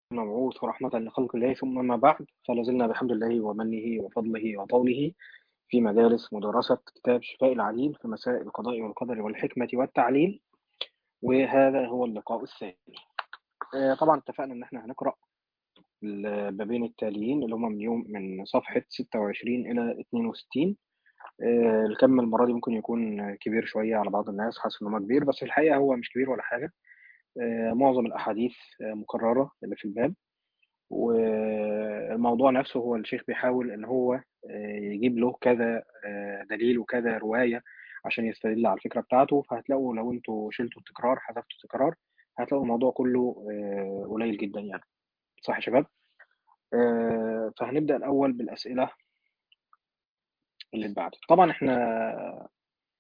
المبعوث رحمة لخلق الله ثم ما بعد فلازلنا بحمد الله ومنه وفضله وطوله في مجالس مدرسة كتاب شفاء العليل في مسائل القضاء والقدر والحكمة والتعليل وهذا هو اللقاء الثاني آه، طبعا اتفقنا ان احنا هنقرأ البابين التاليين اللي هم من يوم من صفحة 26 إلى 62 آه، الكم المرة دي ممكن يكون كبير شوية على بعض الناس حاسس إن هو كبير بس في الحقيقة هو مش كبير ولا حاجة آه، معظم الأحاديث آه، مكررة اللي في الباب والموضوع نفسه هو الشيخ بيحاول إن هو آه، يجيب له كذا آه، دليل وكذا رواية عشان يستدل على الفكرة بتاعته فهتلاقوا لو انتوا شلتوا التكرار حذفتوا التكرار هتلاقوا الموضوع كله آه، قليل جدا يعني صح يا شباب آه، فهنبدأ الأول بالأسئلة اللي اتبعتت طبعا احنا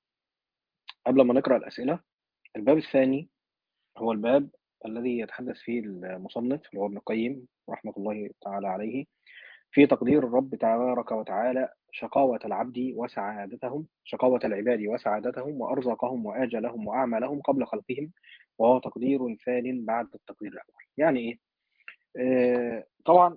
قبل ما نقرأ الأسئلة الباب الثاني هو الباب الذي يتحدث فيه المصنف اللي هو ابن القيم رحمة الله تعالى عليه في تقدير الرب تبارك وتعالى شقاوة العبد وسعادتهم شقاوة العباد وسعادتهم وأرزقهم وآجلهم وأعمالهم قبل خلقهم وهو تقدير ثان بعد التقدير الأول يعني إيه؟ آه طبعا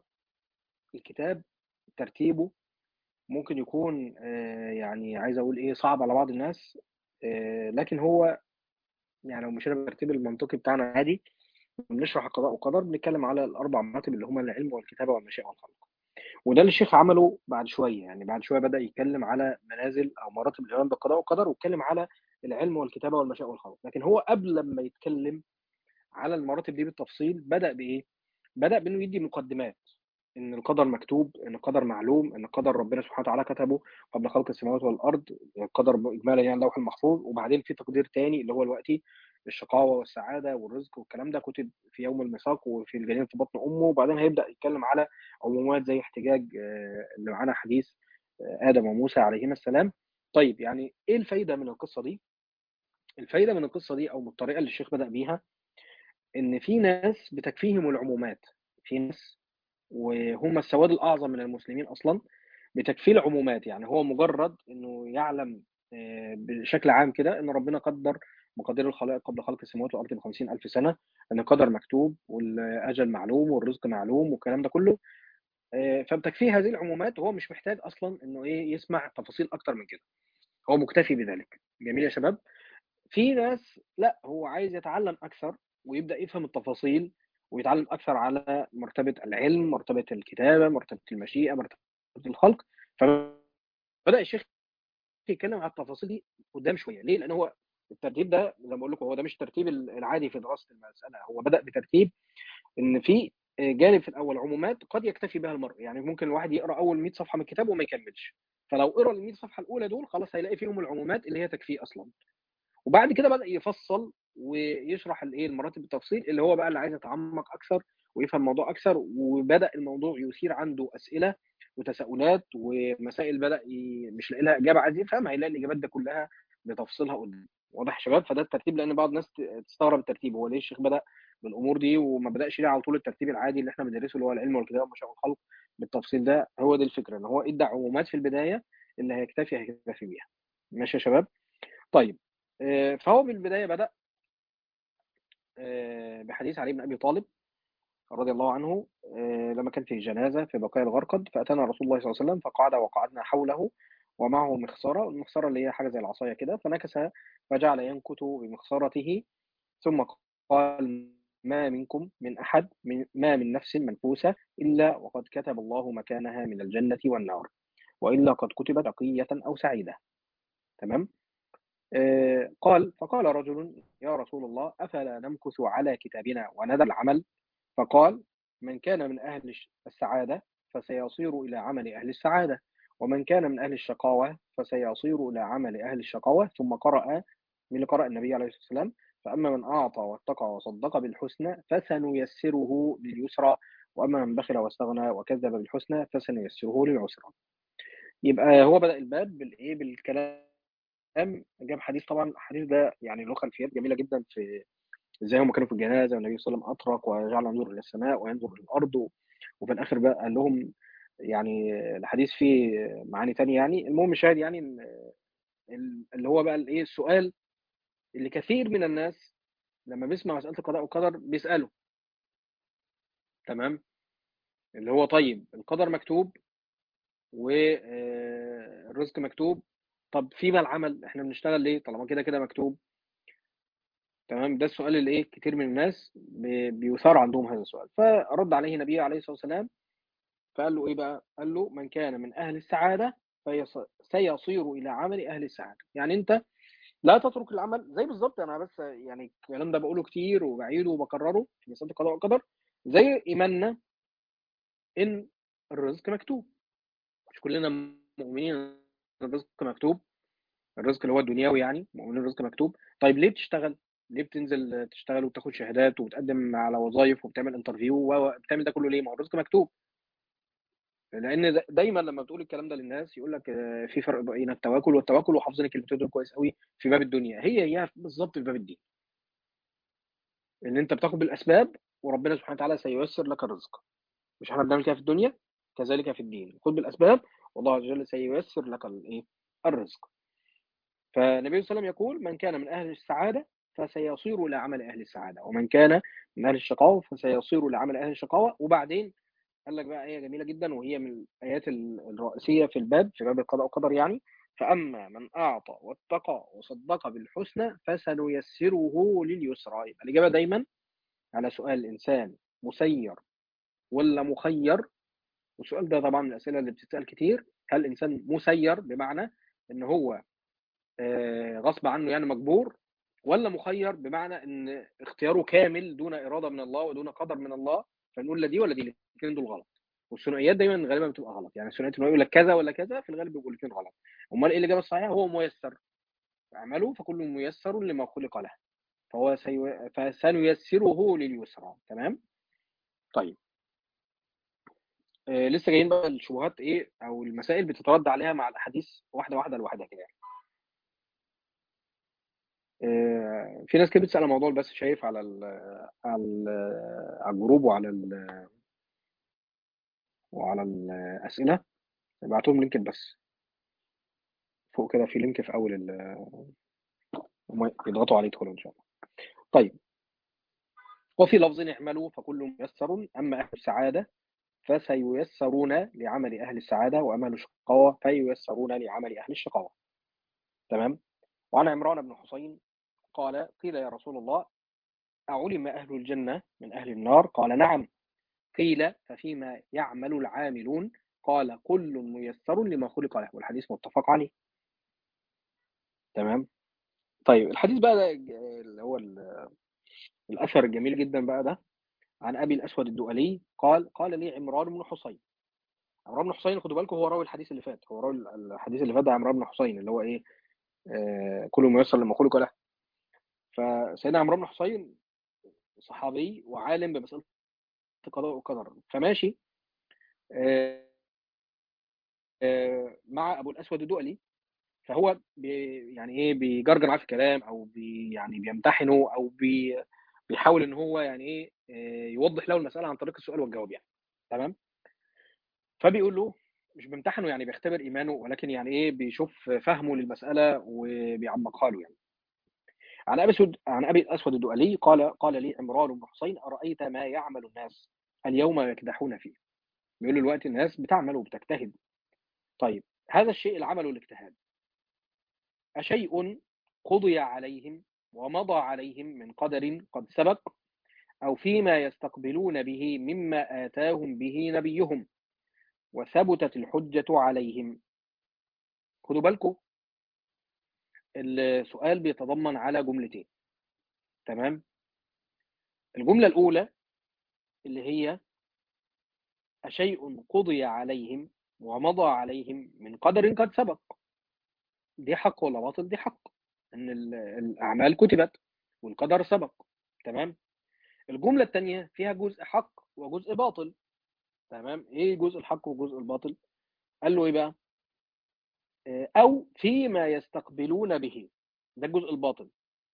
الكتاب ترتيبه ممكن يكون آه يعني عايز أقول إيه صعب على بعض الناس آه لكن هو يعني لو مشينا بالترتيب المنطقي بتاعنا عادي بنشرح القضاء والقدر بنتكلم على الأربع مراتب اللي هما العلم والكتابة والمشيئة والخلق وده اللي الشيخ عمله بعد شويه يعني بعد شويه بدا يتكلم على منازل او مراتب الايمان بالقضاء والقدر واتكلم على العلم والكتابه والمشيئه والخلق لكن هو قبل لما يتكلم على المراتب دي بالتفصيل بدا بايه بدا بانه يدي مقدمات ان القدر مكتوب ان القدر معلوم ان القدر ربنا سبحانه وتعالى كتبه قبل خلق السماوات والارض القدر اجمالا يعني اللوح المحفوظ وبعدين في تقدير تاني اللي هو الوقتي الشقاوه والسعاده والرزق والكلام ده كتب في يوم الميثاق وفي الجنين في بطن امه وبعدين هيبدا يتكلم على عمومات زي احتجاج آه، اللي معانا حديث آه، ادم وموسى عليهما السلام طيب يعني ايه الفايده من القصه دي الفايده من القصه دي او من الطريقه اللي الشيخ بدا بيها ان في ناس بتكفيهم العمومات في ناس وهم السواد الاعظم من المسلمين اصلا بتكفيه العمومات يعني هو مجرد انه يعلم آه، بشكل عام كده ان ربنا قدر مقادير الخلائق قبل خلق السماوات والارض ب 50 الف سنه ان القدر مكتوب والاجل معلوم والرزق معلوم والكلام ده كله آه، فبتكفيه هذه العمومات وهو مش محتاج اصلا انه ايه يسمع تفاصيل اكتر من كده هو مكتفي بذلك جميل يا شباب في ناس لا هو عايز يتعلم اكثر ويبدا يفهم التفاصيل ويتعلم اكثر على مرتبه العلم مرتبه الكتابه مرتبه المشيئه مرتبه الخلق فبدا الشيخ يتكلم على التفاصيل دي قدام شويه ليه لان هو الترتيب ده زي ما بقول لكم هو ده مش الترتيب العادي في دراسه المساله هو بدا بترتيب ان في جانب في الاول عمومات قد يكتفي بها المرء يعني ممكن الواحد يقرا اول 100 صفحه من الكتاب وما يكملش فلو قرا ال 100 صفحه الاولى دول خلاص هيلاقي فيهم العمومات اللي هي تكفيه اصلا وبعد كده بدا يفصل ويشرح الايه المراتب بالتفصيل اللي هو بقى اللي عايز يتعمق اكثر ويفهم الموضوع اكثر وبدا الموضوع يثير عنده اسئله وتساؤلات ومسائل بدا ي... مش لاقي لها اجابه عايز يفهمها هيلاقي الاجابات ده كلها بتفصيلها قدام واضح يا شباب فده الترتيب لان بعض الناس تستغرب الترتيب هو ليه الشيخ بدا بالامور دي وما بداش ليه على طول الترتيب العادي اللي احنا بندرسه اللي هو العلم والكتابه والمشاء والخلق بالتفصيل ده هو دي الفكره ان هو ادى عمومات في البدايه اللي هيكتفي هيكتفي بيها ماشي يا شباب طيب آه، فهو في البدايه بدا آه، بحديث علي بن ابي طالب رضي الله عنه آه، لما كان في جنازه في بقايا الغرقد فاتانا رسول الله صلى الله عليه وسلم فقعد وقعدنا حوله ومعه مخصره المخصره اللي هي حاجه زي العصايه كده فنكس فجعل ينكت بمخصرته ثم قال ما منكم من احد من ما من نفس منفوسه الا وقد كتب الله مكانها من الجنه والنار والا قد كتبت شقيه او سعيده تمام آه، قال فقال رجل يا رسول الله افلا نمكث على كتابنا وندع العمل فقال من كان من اهل السعاده فسيصير الى عمل اهل السعاده ومن كان من اهل الشقاوه فسيصير الى عمل اهل الشقاوه ثم قرأ من اللي قرأ النبي عليه الصلاه والسلام فاما من اعطى واتقى وصدق بالحسنى فسنيسره لليسرى واما من بخل واستغنى وكذب بالحسنى فسنيسره للعسرى يبقى هو بدأ الباب بالايه بالكلام جاب حديث طبعا الحديث ده يعني له خلفيات جميله جدا في ازاي هم كانوا في الجنازه والنبي صلى الله عليه وسلم اطرق وجعل ينظر الى السماء وينظر الى الارض و- وفي الاخر بقى قال لهم يعني الحديث فيه معاني تانية يعني المهم الشاهد يعني إن ال- اللي هو بقى الايه السؤال اللي كثير من الناس لما بيسمع مساله القضاء والقدر بيساله تمام اللي هو طيب القدر مكتوب والرزق مكتوب طب فيما العمل احنا بنشتغل ليه طالما كده كده مكتوب تمام ده السؤال اللي ايه كتير من الناس بي- بيثار عندهم هذا السؤال فرد عليه النبي عليه الصلاه والسلام فقال له ايه بقى قال له من كان من اهل السعاده فيص- سيصير الى عمل اهل السعاده يعني انت لا تترك العمل زي بالظبط انا بس يعني الكلام ده بقوله كتير وبعيده وبكرره في مساله القضاء والقدر زي ايماننا ان الرزق مكتوب مش كلنا مؤمنين ان الرزق مكتوب الرزق اللي هو الدنيوي يعني مؤمنين الرزق مكتوب طيب ليه بتشتغل ليه بتنزل تشتغل وتاخد شهادات وبتقدم على وظائف وبتعمل انترفيو وبتعمل ده كله ليه ما هو الرزق مكتوب لان دا- دايما لما بتقول الكلام ده للناس يقول لك آه، في فرق بين التواكل والتواكل وحافظين الكلمتين دول كويس قوي في باب الدنيا هي هي بالظبط في باب الدين ان انت بتاخد بالاسباب وربنا سبحانه وتعالى سييسر لك الرزق مش احنا بنعمل كده في الدنيا كذلك في الدين خد بالاسباب والله عز وجل سييسر لك الايه الرزق فالنبي صلى الله عليه وسلم يقول من كان من اهل السعاده فسيصير الى عمل اهل السعاده ومن كان من اهل الشقاوه فسيصير الى عمل اهل الشقاوه وبعدين قال لك بقى ايه جميله جدا وهي من الايات ال- الرئيسيه في الباب في باب القضاء والقدر يعني فاما من اعطى واتقى وصدق بالحسنى فسنيسره لليسرى يبقى الاجابه دايما على سؤال الانسان مسير ولا مخير والسؤال ده طبعا من الاسئله اللي بتتسال كتير هل الانسان مسير بمعنى ان هو آه، غصب عنه يعني مجبور ولا مخير بمعنى ان اختياره كامل دون اراده من الله ودون قدر من الله فنقول لا دي ولا دي الاثنين دول غلط والثنائيات دايما غالبا بتبقى غلط يعني الثنائيات انه يقول لك كذا ولا كذا في الغالب بيبقوا الاثنين غلط امال ايه الاجابه الصحيحه هو ميسر اعمله فكل ميسر لما خلق له فهو سيو... فسنيسره لليسرى تمام طيب آه لسه جايين بقى الشبهات ايه او المسائل بتترد عليها مع الاحاديث واحده واحده لوحدها كده يعني. آه، في ناس كده بتسأل عن الموضوع بس شايف على ال على ال على الجروب وعلى ال وعلى الأسئلة ابعتهم لينك بس فوق كده في لينك في أول ال هم يضغطوا عليه يدخلوا إن شاء الله طيب وفي لفظ اعملوا فكل ميسر أما أهل السعادة فسييسرون لعمل أهل السعادة وأما أهل الشقاوة فييسرون لعمل أهل الشقاوة تمام وعن عمران بن حسين قال قيل يا رسول الله أعلم أهل الجنة من أهل النار قال نعم قيل ففيما يعمل العاملون قال كل ميسر لما خلق له والحديث متفق عليه تمام طيب الحديث بقى ده اللي هو ال- الأثر الجميل جدا بقى ده عن أبي الأسود الدؤلي قال قال لي عمران بن حسين عمران بن حسين خدوا بالكم هو راوي الحديث اللي فات هو راوي الحديث اللي فات ده عمران بن حسين اللي هو إيه آه كل ميسر لما خلق له فسيدنا عمران بن حسين صحابي وعالم بمسألة القضاء والقدر فماشي آه، آه، مع ابو الاسود الدؤلي فهو بي يعني ايه بيجرجر معاه في الكلام او بي يعني بيمتحنه او بي بيحاول ان هو يعني ايه آه، يوضح له المساله عن طريق السؤال والجواب يعني تمام فبيقول له مش بيمتحنه يعني بيختبر ايمانه ولكن يعني ايه بيشوف فهمه للمساله وبيعمقها له يعني عن ابي سود عن ابي الاسود الدؤلي قال قال لي عمران بن حسين ارايت ما يعمل الناس اليوم يكدحون فيه بيقول له دلوقتي الناس بتعمل وبتجتهد طيب هذا الشيء العمل والاجتهاد أشيء قضي عليهم ومضى عليهم من قدر قد سبق أو فيما يستقبلون به مما آتاهم به نبيهم وثبتت الحجة عليهم خدوا بالكم السؤال بيتضمن على جملتين تمام الجملة الأولى اللي هي أشيء قضي عليهم ومضى عليهم من قدر قد سبق دي حق ولا باطل دي حق ان ال- الاعمال كتبت والقدر سبق تمام الجمله الثانيه فيها جزء حق وجزء باطل تمام ايه جزء الحق وجزء الباطل قال له ايه بقى آه، او فيما يستقبلون به ده الجزء الباطل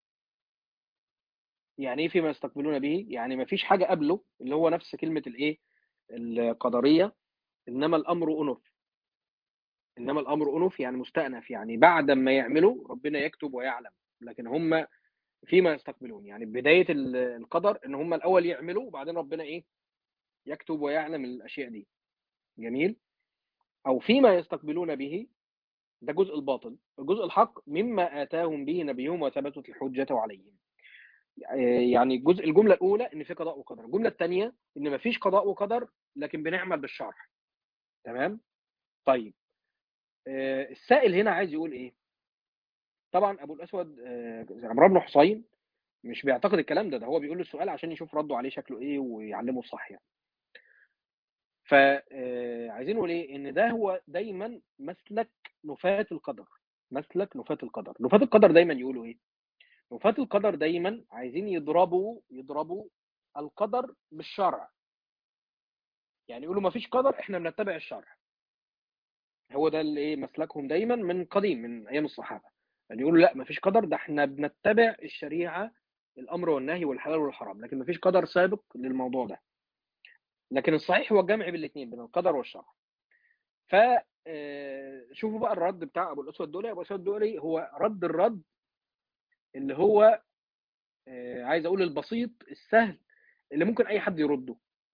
يعني ايه فيما يستقبلون به يعني ما فيش حاجه قبله اللي هو نفس كلمه الايه القدريه انما الامر انف انما الامر انف يعني مستأنف يعني بعد ما يعملوا ربنا يكتب ويعلم لكن هم فيما يستقبلون يعني بدايه ال- القدر ان هم الاول يعملوا وبعدين ربنا ايه يكتب ويعلم الاشياء دي جميل او فيما يستقبلون به ده جزء الباطل الجزء الحق مما اتاهم به نبيهم وثبتت الحجه عليهم يعني الجزء الجمله الاولى ان في قضاء وقدر الجمله الثانيه ان مفيش قضاء وقدر لكن بنعمل بالشرح تمام طيب آه، السائل هنا عايز يقول ايه طبعا ابو الاسود آه، عمرو بن حصين مش بيعتقد الكلام ده ده هو بيقول له السؤال عشان يشوف رده عليه شكله ايه ويعلمه الصح يعني فعايزين نقول ايه ان ده هو دايما مسلك نفاة القدر مسلك نفاة القدر نفاة القدر دايما يقولوا ايه نفاة القدر دايما عايزين يضربوا يضربوا القدر بالشرع يعني يقولوا ما فيش قدر احنا بنتبع الشرع هو ده اللي ايه مسلكهم دايما من قديم من ايام الصحابه يعني يقولوا لا ما فيش قدر ده احنا بنتبع الشريعه الامر والنهي والحلال والحرام لكن ما فيش قدر سابق للموضوع ده لكن الصحيح هو الجمع بين الاثنين بين القدر والشرع ف آه، شوفوا بقى الرد بتاع ابو الاسود الدولي ابو الاسود الدولي هو رد الرد اللي هو آه، عايز اقول البسيط السهل اللي ممكن اي حد يرده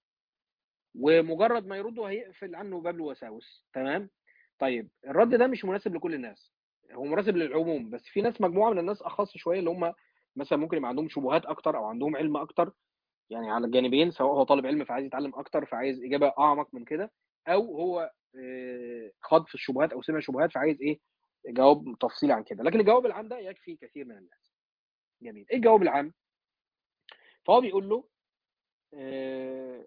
ومجرد ما يرده هيقفل عنه باب الوساوس تمام طيب الرد ده مش مناسب لكل الناس هو مناسب للعموم بس في ناس مجموعه من الناس اخص شويه اللي هم مثلا ممكن يبقى عندهم شبهات اكتر او عندهم علم اكتر يعني على الجانبين سواء هو طالب علم فعايز يتعلم اكتر فعايز اجابه اعمق من كده او هو آه، خاض في الشبهات او سمع شبهات فعايز ايه جواب تفصيلي عن كده لكن الجواب العام ده يكفي كثير من الناس جميل ايه الجواب العام فهو بيقول له آه،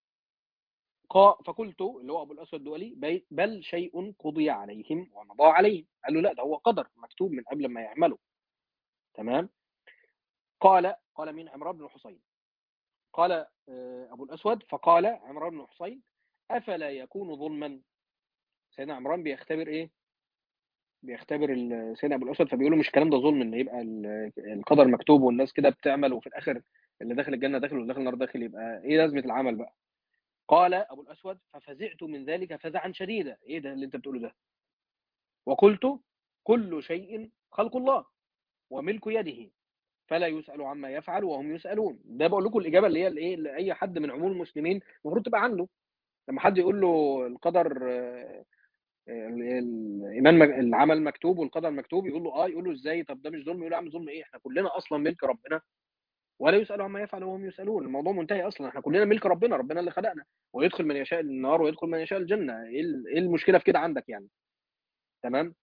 قا- فقلت اللي هو ابو الاسود الدولي بي- بل شيء قضي عليهم ومضى عليهم قال له لا ده هو قدر مكتوب من قبل ما يعمله تمام قال قال مين عمران بن حصين قال آه، ابو الاسود فقال عمران بن حصين افلا يكون ظلما سيدنا عمران بيختبر ايه بيختبر ال- سيدنا ابو الاسود فبيقول له مش الكلام ده ظلم ان يبقى ال- القدر مكتوب والناس كده بتعمل وفي الاخر اللي داخل الجنه داخل واللي داخل النار داخل يبقى ايه لازمه العمل بقى قال ابو الاسود ففزعت من ذلك فزعا شديدا ايه ده اللي انت بتقوله ده وقلت كل شيء خلق الله وملك يده فلا يسأل عما يفعل وهم يسألون ده بقول لكم الإجابة اللي هي الايه اللي أي حد من عموم المسلمين المفروض تبقى عنده لما حد يقول له القدر آه، آه، الإيمان مك- العمل مكتوب والقدر مكتوب يقول له اه يقول له ازاي طب ده مش ظلم يقول له يا عم ظلم ايه احنا كلنا اصلا ملك ربنا ولا يسأل عما يفعل وهم يسألون الموضوع منتهي اصلا احنا كلنا ملك ربنا ربنا اللي خلقنا ويدخل من يشاء النار ويدخل من يشاء الجنة ايه ال- إيه المشكلة في كده عندك يعني تمام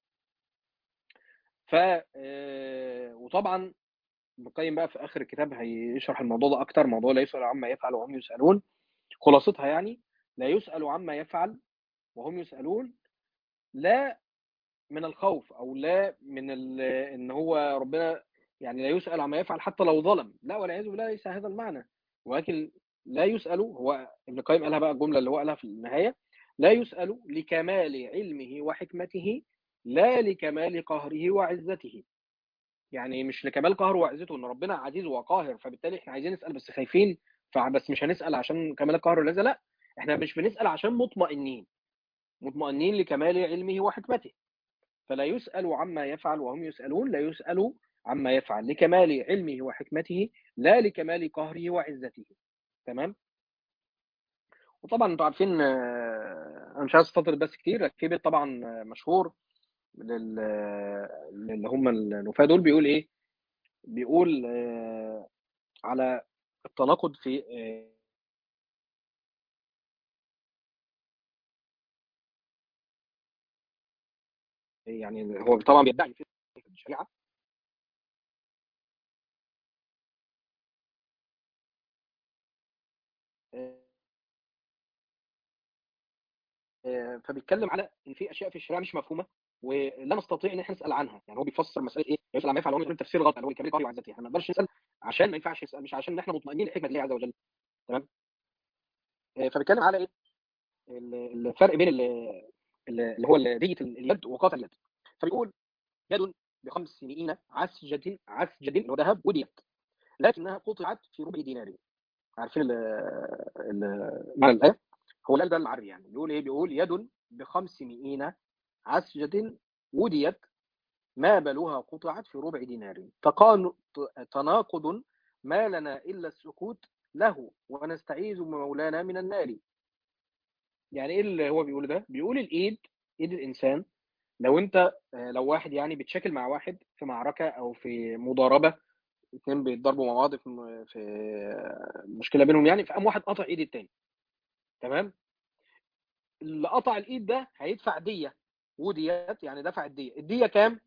ف آه، وطبعا ابن القيم بقى في اخر الكتاب هيشرح الموضوع ده اكتر موضوع لا يسأل عما يفعل وهم يسألون خلاصتها يعني لا يسأل عما يفعل وهم يسألون لا من الخوف او لا من ال- ان هو ربنا يعني لا يسأل عما يفعل حتى لو ظلم لا والعياذ بالله ليس هذا المعنى ولكن لا يسأل هو ابن القيم قالها بقى الجملة اللي هو قالها في النهاية لا يسأل لكمال علمه وحكمته لا لكمال قهره وعزته يعني مش لكمال قهره وعزته ان ربنا عزيز وقاهر فبالتالي احنا عايزين نسال بس خايفين فبس مش هنسال عشان كمال قهره والعزه لا احنا مش بنسال عشان مطمئنين مطمئنين لكمال علمه وحكمته فلا يسال عما يفعل وهم يسالون لا يسال عما يفعل لكمال علمه وحكمته لا لكمال قهره وعزته تمام وطبعا انتوا عارفين آه، انا مش عايز استطرد بس كتير كيبت طبعا آه، مشهور لل اللي هم النفاة دول بيقول ايه بيقول آه، على التناقض في آه، يعني هو طبعا بيدعي في الشريعه آه، آه، فبيتكلم على ان في اشياء في الشريعه مش مفهومه ولا نستطيع ان احنا نسال عنها يعني هو بيفسر مساله ايه يسال عما يفعل هو يقول تفسير غلط اللي هو الكبير قوي وعزته احنا ما نقدرش نسال عشان ما ينفعش نسال مش عشان احنا مطمئنين لحكمه الله عز وجل تمام آه، فبيتكلم على ايه ال- الفرق بين ال- ال- اللي هو دية اليد وقاطع اليد فبيقول يد بخمس مئين عسجة عسجة اللي هو ذهب وديت لكنها قطعت في ربع دينار عارفين ال- ال- معنى الآية هو الآية ده المعري يعني بيقول إيه بيقول يد بخمس مئين عسجة وديت ما بلها قطعت في ربع دينار تقان تناقض ما لنا إلا السكوت له ونستعيذ بمولانا من النار يعني ايه اللي هو بيقوله ده بيقول الايد ايد الانسان لو انت آه، لو واحد يعني بيتشاكل مع واحد في معركه او في مضاربه اتنين بيتضربوا مع بعض في م- في آه، مشكله بينهم يعني فقام واحد قطع ايد التاني تمام اللي قطع الايد ده هيدفع ديه وديات يعني دفع الديه الديه كام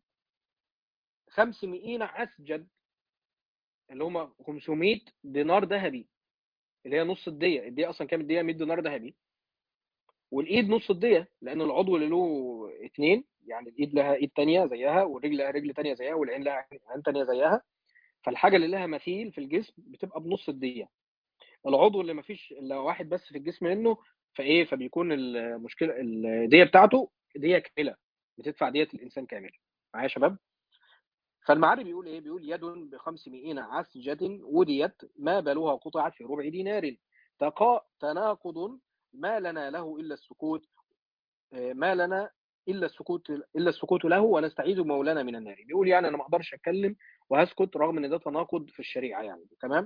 500 عسجد اللي هم 500 دينار ذهبي اللي هي نص الديه الديه اصلا كام الديه 100 دينار ذهبي والايد نص الديه لان العضو اللي له اتنين يعني الايد لها ايد تانية زيها والرجل لها رجل تانية زيها والعين لها عين تانية زيها فالحاجه اللي لها مثيل في الجسم بتبقى بنص الديه العضو اللي ما فيش الا واحد بس في الجسم منه فايه فبيكون المشكله الديه بتاعته ديه كامله بتدفع ديه الانسان كامل معايا يا شباب فالمعري بيقول ايه بيقول يد ب 500 عسجة وديت ما بالها قطعت في ربع دينار تقا تناقض ما لنا له الا السكوت آه، ما لنا الا السكوت الا السكوت له ونستعيذ مولانا من النار بيقول يعني انا ما اقدرش اتكلم وهسكت رغم ان ده تناقض في الشريعه يعني تمام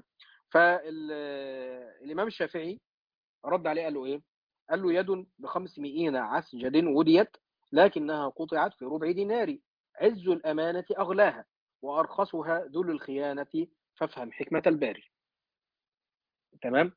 فالامام الشافعي رد عليه قال له ايه قال له يد ب 500 عسجد وديت لكنها قطعت في ربع دينار عز الامانه اغلاها وارخصها ذل الخيانه فافهم حكمه الباري تمام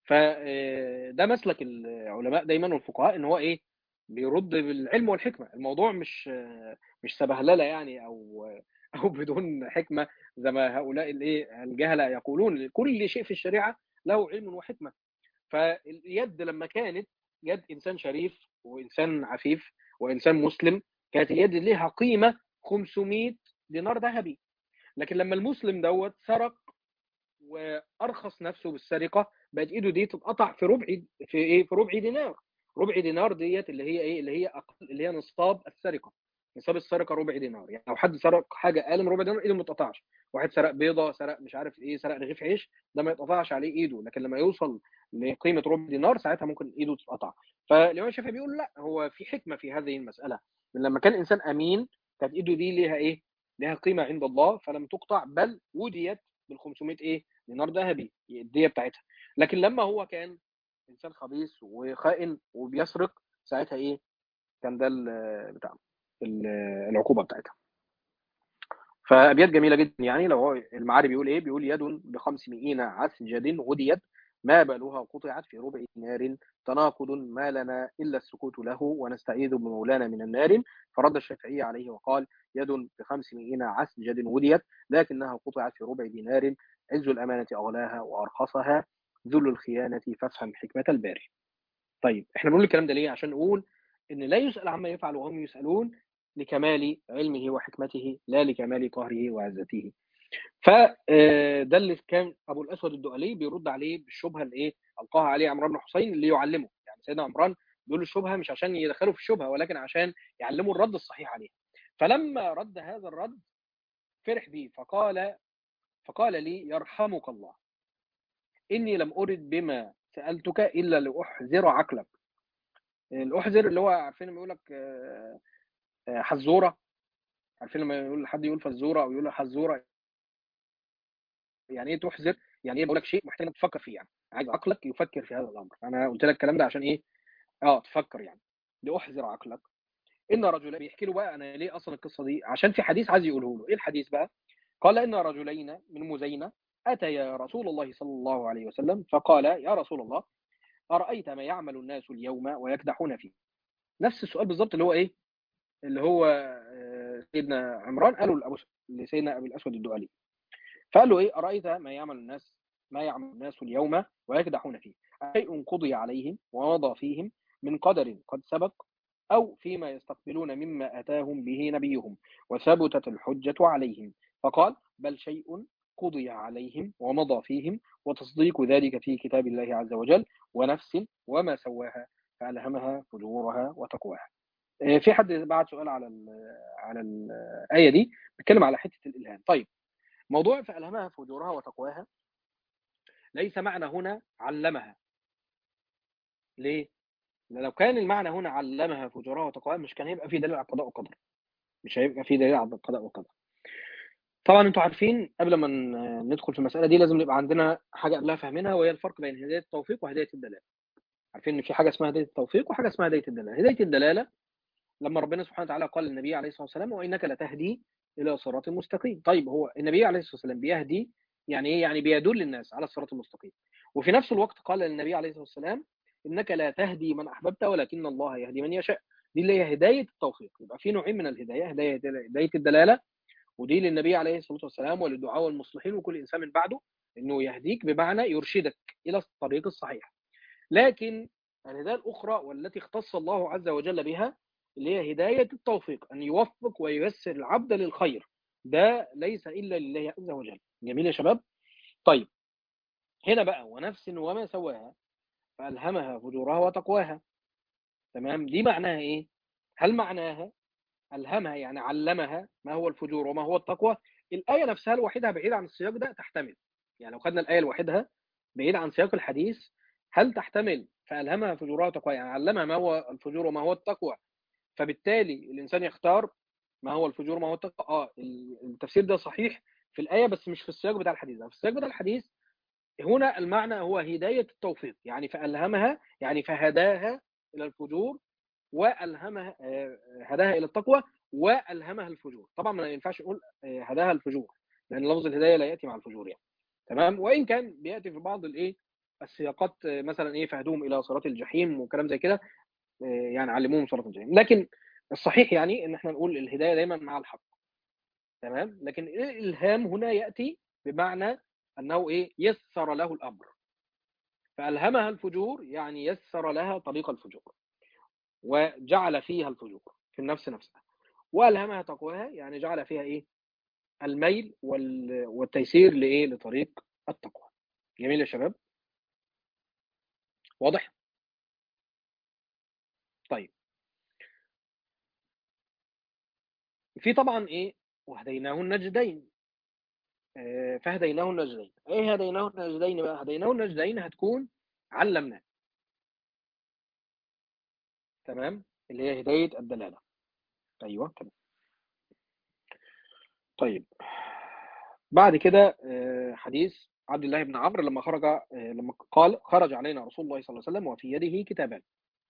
فده مسلك العلماء دايما والفقهاء ان هو ايه بيرد بالعلم والحكمه الموضوع مش آه، مش سبهلله يعني او او بدون حكمه زي ما هؤلاء الايه الجهله يقولون كل شيء في الشريعه له علم وحكمه فاليد لما كانت يد انسان شريف وانسان عفيف وانسان مسلم كانت اليد ليها قيمه 500 دينار ذهبي لكن لما المسلم دوت سرق وارخص نفسه بالسرقه بقت ايده دي تتقطع في ربع في ايه في ربع دينار ربع دينار ديت اللي هي ايه اللي هي اقل اللي هي نصاب السرقه نصاب السرقه ربع دينار يعني لو حد سرق حاجه اقل من ربع دينار ايده ما تتقطعش واحد سرق بيضه سرق مش عارف ايه سرق رغيف عيش ده ما يتقطعش عليه ايده لكن لما يوصل لقيمه ربع دينار ساعتها ممكن ايده تتقطع فالامام الشافعي بيقول لا هو في حكمه في هذه المساله من لما كان انسان امين كانت ايده دي ليها ايه لها قيمه عند الله فلم تقطع بل وديت بال 500 ايه دينار ذهبي الديه بتاعتها لكن لما هو كان انسان خبيث وخائن وبيسرق ساعتها ايه كان ده ال- بتاع ال- العقوبه بتاعتها فابيات جميله جدا يعني لو هو المعاري بيقول ايه بيقول يد ب 500 عسجد غديت ما بالها قطعت في ربع دينار تناقض ما لنا الا السكوت له ونستعيذ بمولانا من النار فرد الشافعي عليه وقال يد ب 500 عسجد غديت لكنها قطعت في ربع دينار عز الامانه اغلاها وارخصها ذل الخيانه فافهم حكمه الباري. طيب احنا بنقول الكلام ده ليه؟ عشان نقول ان لا يسال عما يفعل وهم يسالون لكمال علمه وحكمته لا لكمال قهره وعزته. فده اللي كان ابو الاسود الدؤلي بيرد عليه بالشبهه اللي ايه القاها عليه عمران بن حسين اللي يعلمه يعني سيدنا عمران بيقول له الشبهه مش عشان يدخله في الشبهه ولكن عشان يعلمه الرد الصحيح عليها فلما رد هذا الرد فرح به فقال فقال لي يرحمك الله اني لم ارد بما سالتك الا لاحذر عقلك الاحذر اللي هو عارفين لما يقول لك آه، آه، حزوره عارفين لما يقول حد يقول فزوره او يقول حزوره يعني ايه تحذر يعني ايه بقول لك شيء محتاج انك تفكر فيه يعني عايز عقلك يفكر في هذا الامر انا قلت لك الكلام ده عشان ايه اه تفكر يعني لاحذر عقلك ان رجلين بيحكي له بقى انا ليه اصلا القصه دي عشان في حديث عايز يقوله له ايه الحديث بقى قال ان رجلين من مزينه اتيا رسول الله صلى الله عليه وسلم فقال يا رسول الله ارايت ما يعمل الناس اليوم ويكدحون فيه نفس السؤال بالظبط اللي هو ايه اللي هو آه، سيدنا عمران قالوا لأبو- لسيدنا ابي الاسود الدؤلي فقال له ايه ارايت ما يعمل الناس ما يعمل الناس اليوم ويكدحون فيه شيء قضي عليهم ومضى فيهم من قدر قد سبق او فيما يستقبلون مما اتاهم به نبيهم وثبتت الحجه عليهم فقال بل شيء قضي عليهم ومضى فيهم وتصديق ذلك في كتاب الله عز وجل ونفس وما سواها فالهمها فجورها وتقواها آه، في حد بعت سؤال على ال على الايه دي بيتكلم على حته الالهام طيب موضوع فألهمها فجورها وتقواها ليس معنى هنا علمها ليه؟ لأن لو كان المعنى هنا علمها فجورها وتقواها مش كان هيبقى في دليل على القضاء والقدر مش هيبقى في دليل على القضاء والقدر طبعا انتوا عارفين قبل ما ن- ندخل في المساله دي لازم يبقى عندنا حاجه قبلها فاهمينها وهي الفرق بين هدايه التوفيق وهدايه الدلاله عارفين ان في حاجه اسمها هدايه التوفيق وحاجه اسمها هدايه الدلاله هدايه الدلاله لما ربنا سبحانه وتعالى قال للنبي عليه الصلاه والسلام وانك لتهدي الى صراط مستقيم طيب هو النبي عليه الصلاه والسلام بيهدي يعني ايه يعني بيدل الناس على الصراط المستقيم وفي نفس الوقت قال للنبي عليه الصلاه والسلام انك لا تهدي من احببت ولكن الله يهدي من يشاء دي اللي هي هدايه التوفيق يبقى في نوعين من الهدايه هدايه هدايه الدلاله ودي للنبي عليه الصلاه والسلام وللدعاء والمصلحين وكل انسان من بعده انه يهديك بمعنى يرشدك الى الطريق الصحيح لكن الهدايه الاخرى والتي اختص الله عز وجل بها اللي هي هدايه التوفيق ان يوفق وييسر العبد للخير ده ليس الا لله عز وجل جميل يا شباب طيب هنا بقى ونفس وما سواها فالهمها فجورها وتقواها تمام دي معناها ايه هل معناها ألهمها يعني علمها ما هو الفجور وما هو التقوى الآية نفسها لوحدها بعيد عن السياق ده تحتمل يعني لو خدنا الآية لوحدها بعيد عن سياق الحديث هل تحتمل فألهمها فجورها وتقوى يعني علمها ما هو الفجور وما هو التقوى فبالتالي الإنسان يختار ما هو الفجور وما هو التقوى اه التفسير ده صحيح في الآية بس مش في السياق بتاع الحديث في السياق بتاع الحديث هنا المعنى هو هداية التوفيق يعني فألهمها يعني فهداها إلى الفجور والهمها هداها الى التقوى والهمها الفجور طبعا ما ينفعش نقول هداها الفجور لان لفظ الهدايه لا ياتي مع الفجور يعني تمام وان كان بياتي في بعض الايه السياقات مثلا ايه فهدوهم الى صراط الجحيم وكلام زي كده يعني علموهم صراط الجحيم لكن الصحيح يعني ان احنا نقول الهدايه دايما مع الحق تمام لكن الالهام هنا ياتي بمعنى انه ايه يسر له الامر فالهمها الفجور يعني يسر لها طريق الفجور وجعل فيها الفجور في النفس نفسها والهمها تقواها يعني جعل فيها ايه الميل وال... والتيسير لايه لطريق التقوى جميل يا شباب واضح طيب في طبعا ايه وهديناه النجدين آه فهديناه النجدين ايه هديناه النجدين بقى هديناه النجدين هتكون علمناه تمام اللي هي هداية الدلالة أيوة تمام طيب بعد كده حديث عبد الله بن عمرو لما خرج لما قال خرج علينا رسول الله صلى الله عليه وسلم وفي يده كتابان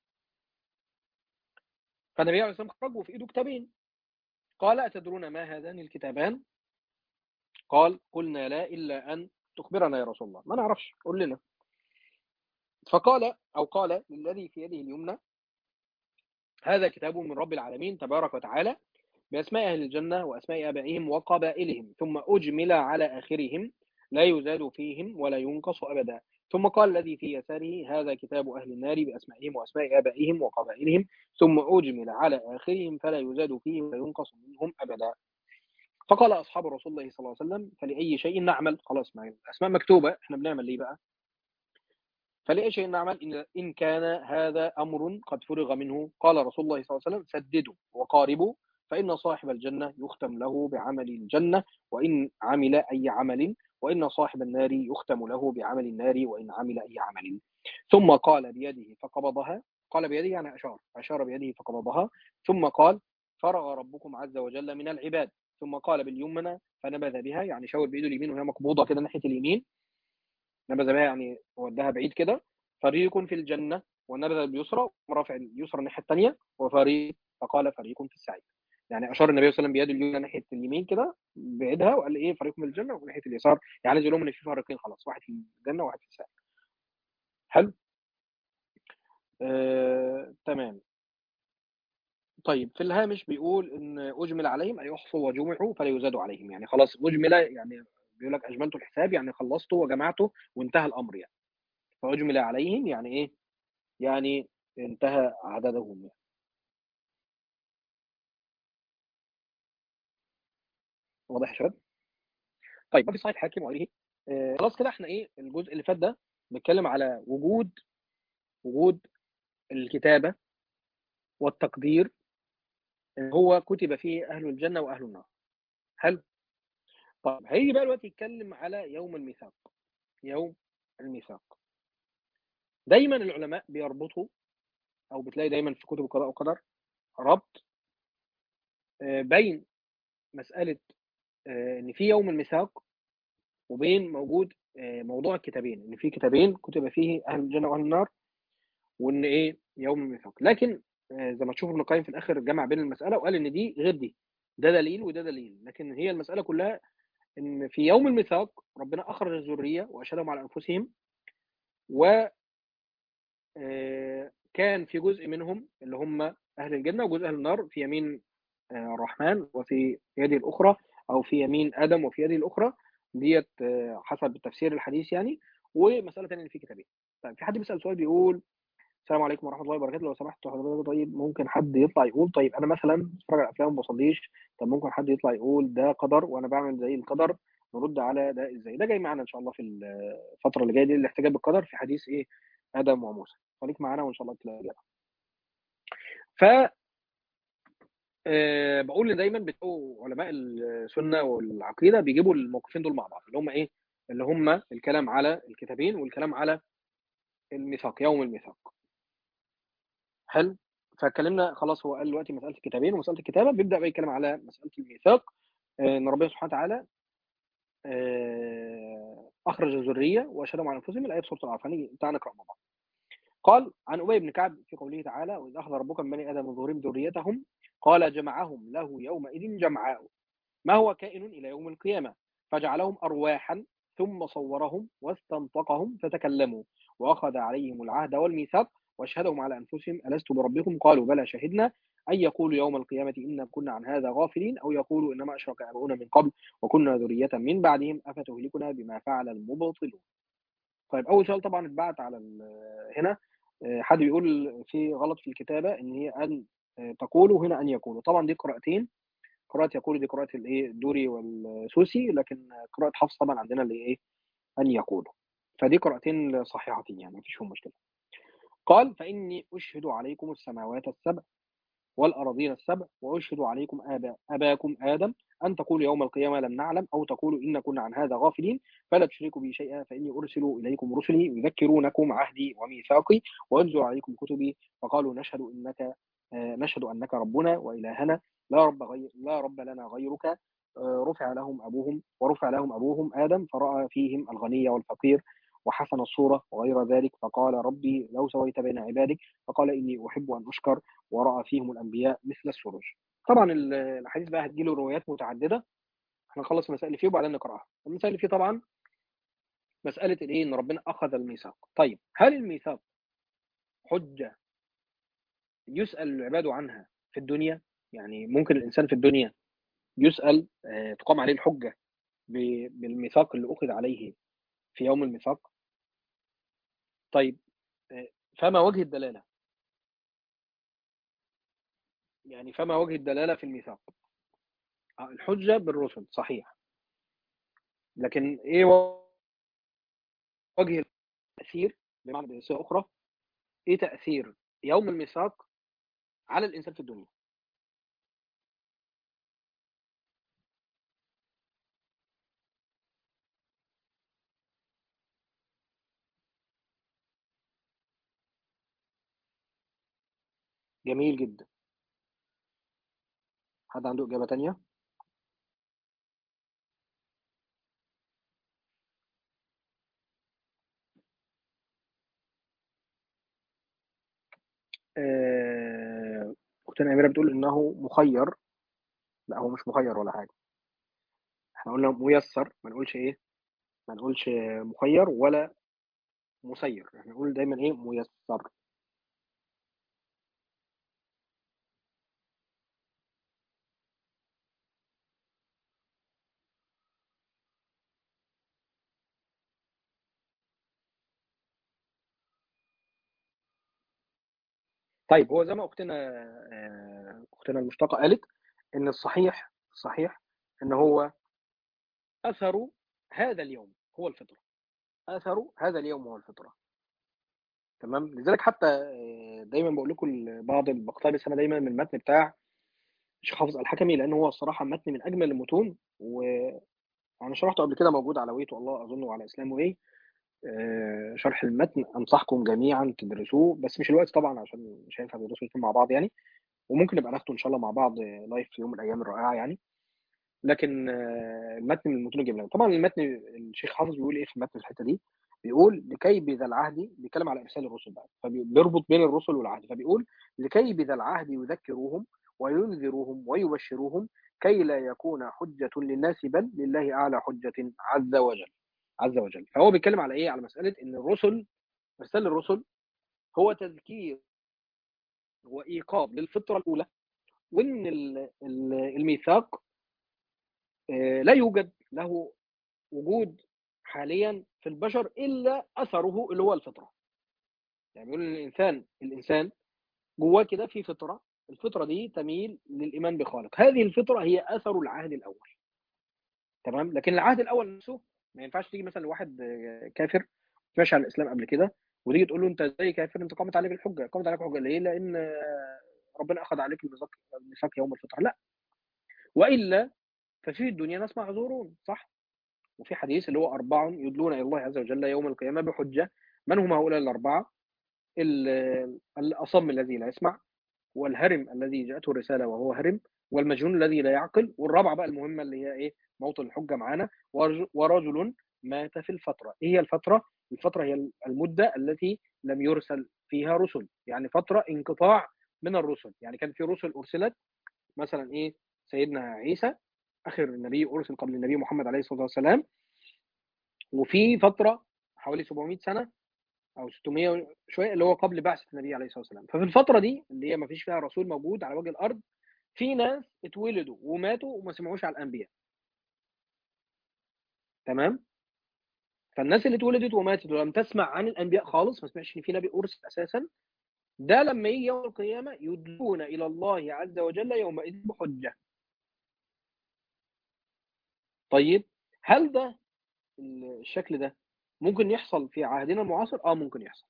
فالنبي عليه الصلاة والسلام خرج وفي ايده كتابين قال أتدرون ما هذان الكتابان قال قلنا لا إلا أن تخبرنا يا رسول الله ما نعرفش قل لنا فقال أو قال للذي في يده اليمنى هذا كتاب من رب العالمين تبارك وتعالى بأسماء أهل الجنة وأسماء آبائهم وقبائلهم ثم أجمل على آخرهم لا يزاد فيهم ولا ينقص أبدا ثم قال الذي في يساره هذا كتاب أهل النار بأسمائهم وأسماء آبائهم وقبائلهم ثم أجمل على آخرهم فلا يزاد فيهم ولا ينقص منهم أبدا فقال أصحاب رسول الله صلى الله عليه وسلم فلأي شيء نعمل خلاص ما الأسماء مكتوبة إحنا بنعمل ليه بقى فلأي شيء نعمل إن, إن كان هذا أمر قد فرغ منه قال رسول الله صلى الله عليه وسلم سددوا وقاربوا فإن صاحب الجنة يختم له بعمل الجنة وإن عمل أي عمل وإن صاحب النار يختم له بعمل النار وإن عمل أي عمل ثم قال بيده فقبضها قال بيده يعني أشار أشار بيده فقبضها ثم قال فرغ ربكم عز وجل من العباد ثم قال باليمنى فنبذ بها يعني شاور بإيده اليمين وهي مقبوضة كده ناحية اليمين نبذ بها يعني ودها بعيد كده فريق في الجنة ونبذ باليسرى ورفع اليسرى الناحية الثانية وفريق فقال فريق في السعير يعني اشار النبي صلى الله عليه وسلم بيده اليمنى ناحيه اليمين كده بعيدها وقال ايه فريق من الجنه وناحيه اليسار يعني عايز يقول لهم ان في فريقين خلاص واحد في الجنه وواحد في السعير حلو آه، تمام طيب في الهامش بيقول ان اجمل عليهم اي احصوا وجمعوا فلا يزاد عليهم يعني خلاص اجمل يعني بيقول لك اجملت الحساب يعني خلصته وجمعته وانتهى الامر يعني فاجمل عليهم يعني ايه يعني انتهى عددهم يعني واضح يا شباب طيب في صحيح الحاكم وغيره آه خلاص كده احنا ايه الجزء اللي فات ده بنتكلم على وجود وجود الكتابه والتقدير هو كتب فيه اهل الجنه واهل النار حلو طيب هيجي بقى الوقت يتكلم على يوم الميثاق يوم الميثاق دايما العلماء بيربطوا او بتلاقي دايما في كتب القضاء والقدر ربط بين مساله آه، ان في يوم الميثاق وبين موجود آه، موضوع الكتابين ان في كتابين كتب فيه اهل الجنه واهل النار وان ايه يوم الميثاق لكن آه، زي ما تشوف ابن القيم في الاخر جمع بين المساله وقال ان دي غير دي ده دليل وده دليل لكن هي المساله كلها ان في يوم الميثاق ربنا اخرج الذريه واشهدهم على انفسهم و آه، كان في جزء منهم اللي هم اهل الجنه وجزء اهل النار في يمين آه، الرحمن وفي يده الاخرى او في يمين ادم وفي يده الاخرى ديت آه، حسب التفسير الحديث يعني ومساله ثانيه ان في كتابين طيب في حد بيسال سؤال بيقول السلام عليكم ورحمه الله وبركاته لو سمحت حضرتك طيب ممكن حد يطلع يقول طيب انا مثلا بتفرج على افلام وما بصليش طب ممكن حد يطلع يقول ده قدر وانا بعمل زي القدر نرد على ده ازاي ده جاي معانا ان شاء الله في الفتره اللي جايه دي الاحتجاج بالقدر في حديث ايه ادم وموسى خليك معانا وان شاء الله تلاقي اجابه ف آه، بقول ان دايما بتلاقوا علماء السنه والعقيده بيجيبوا الموقفين دول مع بعض اللي هم ايه اللي هم الكلام على الكتابين والكلام على الميثاق يوم الميثاق حلو فاتكلمنا خلاص هو قال دلوقتي مساله الكتابين ومساله الكتابه بيبدا بقى يتكلم على مساله الميثاق آه، ان ربنا سبحانه وتعالى آه، اخرج الذريه واشهدهم على انفسهم الايه في سوره الاعراف هنيجي تعالى نقرا مع بعض قال عن ابي بن كعب في قوله تعالى واذ اخذ ربك من بني ادم من ظهورهم ذريتهم قال جمعهم له يومئذ جمعاء ما هو كائن الى يوم القيامه فجعلهم ارواحا ثم صورهم واستنطقهم فتكلموا واخذ عليهم العهد والميثاق واشهدهم على انفسهم الست بربكم قالوا بلى شهدنا ان يقولوا يوم القيامه انا كنا عن هذا غافلين او يقولوا انما اشرك اباؤنا من قبل وكنا ذريه من بعدهم افتهلكنا بما فعل المبطلون طيب اول سؤال طبعا اتبعت على ال- هنا آه، حد بيقول في غلط في الكتابه ان هي ان آه، تقولوا هنا ان يقولوا طبعا دي قراءتين قراءه يقول دي قراءه الايه الدوري والسوسي لكن قراءه حفص طبعا عندنا اللي ايه ان يقولوا فدي قراءتين صحيحتين يعني مفيش فيهم مشكله قال فاني اشهد عليكم السماوات السبع والأراضين السبع وأشهد عليكم آبا أباكم آدم أن تقولوا يوم القيامة لم نعلم أو تقولوا إن كنا عن هذا غافلين فلا تشركوا بي شيئا فإني أرسل إليكم رسلي يذكرونكم عهدي وميثاقي وأنزل عليكم كتبي فقالوا نشهد إنك آه، نشهد أنك ربنا وإلهنا لا رب غير لا رب لنا غيرك آه، رفع لهم أبوهم ورفع لهم أبوهم آدم فرأى فيهم الغني والفقير وحسن الصورة وغير ذلك فقال ربي لو سويت بين عبادك فقال إني أحب أن أشكر ورأى فيهم الأنبياء مثل السروج طبعا ال- الحديث بقى هتجيله روايات متعددة احنا نخلص المسائل اللي فيه وبعدين نقراها المسائل اللي فيه طبعا مسألة الايه ان ربنا أخذ الميثاق طيب هل الميثاق حجة يسأل العباد عنها في الدنيا يعني ممكن الإنسان في الدنيا يسأل آه، تقام عليه الحجة ب- بالميثاق اللي أخذ عليه في يوم الميثاق طيب آه، فما وجه الدلالة يعني فما وجه الدلالة في الميثاق آه، الحجة بالرسل صحيح لكن ايه وجه التأثير بمعنى بصيغة أخرى ايه تأثير يوم الميثاق على الإنسان في الدنيا جميل جدا حد عنده إجابة تانية آه، أختنا أميرة بتقول إنه مخير لا هو مش مخير ولا حاجة احنا قلنا ميسر ما نقولش ايه ما نقولش مخير ولا مسير احنا نقول دايما ايه ميسر طيب هو زي ما اختنا آه، اختنا المشتقه قالت ان الصحيح الصحيح ان هو اثر هذا اليوم هو الفطره اثر هذا اليوم هو الفطره تمام لذلك حتى آه، دايما بقول لكم بعض بقتبس انا دايما من المتن بتاع الشيخ حافظ الحكمي لان هو الصراحه متن من اجمل المتون وانا شرحته قبل كده موجود على ويت والله اظن وعلى اسلام واي آه، شرح المتن انصحكم جميعا تدرسوه بس مش الوقت طبعا عشان مش هينفع ندرسه الاثنين مع بعض يعني وممكن نبقى ناخده ان شاء الله مع بعض لايف في يوم من الايام الرائعه يعني لكن آه، المتن من المتون الجميله طبعا المتن الشيخ حافظ بيقول ايه في المتن في الحته دي بيقول لكي بذا العهد بيتكلم على ارسال الرسل بقى فبيربط بين الرسل والعهد فبيقول لكي بذا العهد يذكروهم وينذروهم ويبشروهم كي لا يكون حجة للناس بل لله أعلى حجة عز وجل عز وجل فهو بيتكلم على إيه على مسألة إن الرسل إرسال الرسل هو تذكير وإيقاظ للفطرة الأولى وإن ال- ال- الميثاق آه، لا يوجد له وجود حاليا في البشر إلا أثره اللي هو الفطرة يعني بيقول إن الإنسان الإنسان جواه كده في فطرة الفطرة دي تميل للإيمان بخالق هذه الفطرة هي أثر العهد الأول تمام لكن العهد الأول نفسه ما ينفعش تيجي مثلا لواحد آه، كافر ماشي على الإسلام قبل كده وتيجي تقول له أنت إزاي كافر أنت قامت عليك الحجة قامت عليك الحجة ليه؟ لأن آه، ربنا أخذ عليك الميثاق الميثاق يوم الفطرة لا وإلا ففي الدنيا ناس معذورون صح وفي حديث اللي هو أربع يدلون إلى الله عز وجل يوم القيامة بحجة من هم هؤلاء الأربعة ال- الأصم الذي لا يسمع والهرم الذي جاءته الرسالة وهو هرم والمجنون الذي لا يعقل والرابعة بقى المهمة اللي هي إيه موطن الحجة معانا ورج- ورجل مات في الفترة إيه هي الفترة؟ الفترة هي المدة التي لم يرسل فيها رسل يعني فترة انقطاع من الرسل يعني كان في رسل أرسلت مثلا إيه سيدنا عيسى آخر نبي أرسل قبل النبي محمد عليه الصلاة والسلام وفي فترة حوالي 700 سنة او 600 شويه اللي هو قبل بعثه النبي عليه الصلاه والسلام ففي الفتره دي اللي هي ما فيش فيها رسول موجود على وجه الارض في ناس اتولدوا وماتوا وما سمعوش على الانبياء تمام فالناس اللي اتولدت وماتت ولم تسمع عن الانبياء خالص ما سمعش ان في نبي ارسل اساسا ده لما يجي يوم القيامه يدلون الى الله عز وجل يومئذ بحجه طيب هل ده الشكل ده ممكن يحصل في عهدنا المعاصر اه ممكن يحصل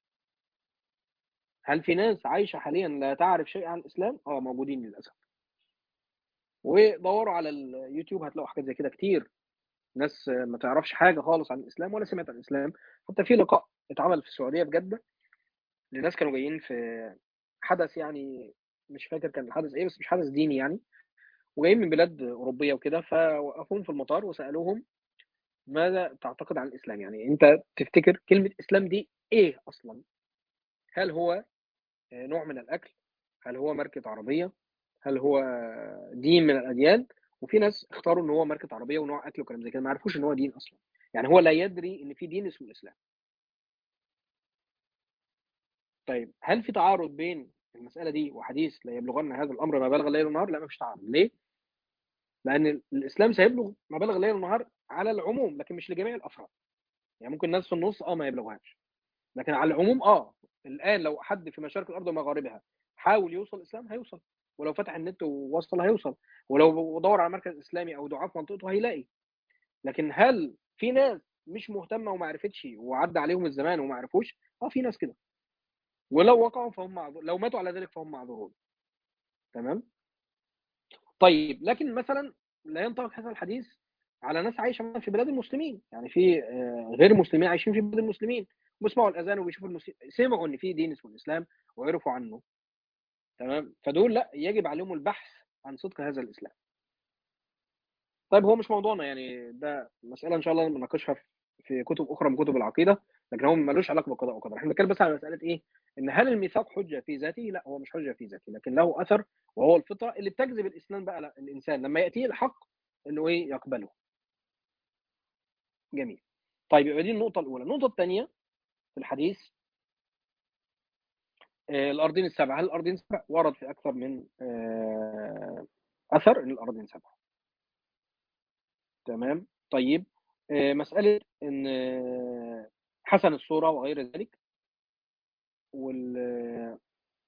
هل في ناس عايشه حاليا لا تعرف شيء عن الاسلام اه موجودين للاسف ودوروا على اليوتيوب هتلاقوا حاجات زي كده كتير ناس ما تعرفش حاجه خالص عن الاسلام ولا سمعت عن الاسلام حتى في لقاء اتعمل في السعوديه في جده لناس كانوا جايين في حدث يعني مش فاكر كان الحدث ايه بس مش حدث ديني يعني وجايين من بلاد اوروبيه وكده فوقفوهم في المطار وسالوهم ماذا تعتقد عن الاسلام يعني انت تفتكر كلمه اسلام دي ايه اصلا هل هو نوع من الاكل هل هو ماركه عربيه هل هو دين من الاديان وفي ناس اختاروا ان هو ماركه عربيه ونوع اكل وكلام زي كده ما عرفوش ان هو دين اصلا يعني هو لا يدري ان في دين اسمه الاسلام طيب هل في تعارض بين المساله دي وحديث لا يبلغن هذا الامر ما بلغ الليل والنهار لا ما فيش تعارض ليه لان الاسلام سيبلغ ما بلغ الليل والنهار على العموم لكن مش لجميع الافراد يعني ممكن ناس في النص اه ما يبلغوهاش لكن على العموم اه الان لو حد في مشارق الارض ومغاربها حاول يوصل الاسلام هيوصل ولو فتح النت ووصل هيوصل ولو دور على مركز اسلامي او دعاة في منطقته هيلاقي لكن هل في ناس مش مهتمه وما عرفتش وعدى عليهم الزمان وما عرفوش اه في ناس كده ولو وقعوا فهم معذور لو ماتوا على ذلك فهم معذورون تمام طيب لكن مثلا لا ينطبق هذا الحديث على ناس عايشه في بلاد المسلمين يعني في غير مسلمين عايشين في بلاد المسلمين بيسمعوا الاذان وبيشوفوا المسلمين سمعوا ان في دين اسمه الاسلام وعرفوا عنه تمام فدول لا يجب عليهم البحث عن صدق هذا الاسلام طيب هو مش موضوعنا يعني ده مساله ان شاء الله نناقشها في كتب اخرى من كتب العقيده لكن هو ملوش علاقه بالقضاء والقدر احنا بنتكلم بس على مساله ايه ان هل الميثاق حجه في ذاته لا هو مش حجه في ذاته لكن له اثر وهو الفطره اللي بتجذب الاسلام بقى الانسان لما ياتيه الحق انه ايه يقبله جميل طيب يبقى دي النقطه الاولى النقطه الثانيه في الحديث آه الارضين السبع هل الارضين سبع ورد في اكثر من آه اثر ان الارضين سبع تمام طيب آه مساله ان حسن الصوره وغير ذلك وال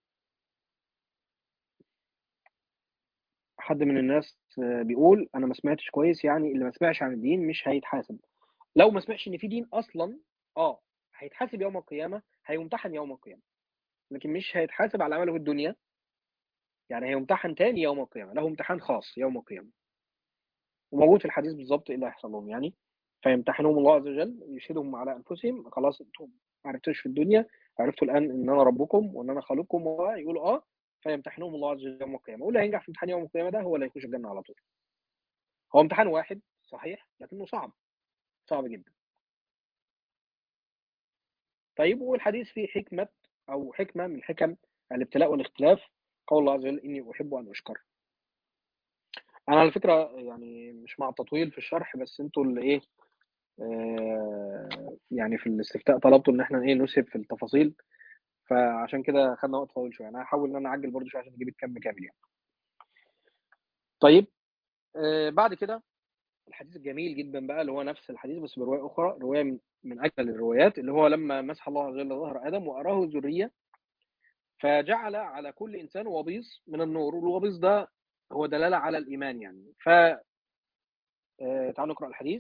حد من الناس بيقول انا ما سمعتش كويس يعني اللي ما سمعش عن الدين مش هيتحاسب لو ما سمعش ان في دين اصلا اه هيتحاسب يوم القيامه هيمتحن يوم القيامه لكن مش هيتحاسب على عمله في الدنيا يعني هيمتحن تاني يوم القيامه له امتحان خاص يوم القيامه وموجود في الحديث بالظبط ايه اللي هيحصل لهم يعني فيمتحنهم الله عز وجل يشهدهم على انفسهم خلاص انتم ما عرفتوش في الدنيا عرفتوا الان ان انا ربكم وان انا خالقكم ويقولوا اه فيمتحنهم الله عز وجل يوم القيامه واللي هينجح في امتحان يوم القيامه ده هو اللي هيخش الجنه على طول هو امتحان واحد صحيح لكنه صعب صعب جدا طيب والحديث فيه حكمة أو حكمة من حكم الابتلاء والاختلاف قول الله عز وجل إني أحب أن أشكر أنا على فكرة يعني مش مع التطويل في الشرح بس أنتوا اللي إيه آه يعني في الاستفتاء طلبتوا إن إحنا إيه نسهب في التفاصيل فعشان كده خدنا وقت طويل شوية أنا هحاول إن أنا أعجل برضه شوية عشان نجيب الكم كامل يعني طيب آه بعد كده الحديث الجميل جدا بقى اللي هو نفس الحديث بس برواية أخرى رواية من, من أجمل الروايات اللي هو لما مسح الله عز وجل ظهر آدم وأراه ذرية فجعل على كل إنسان وبيص من النور والوبيص ده هو دلالة على الإيمان يعني ف آه، تعالوا نقرأ الحديث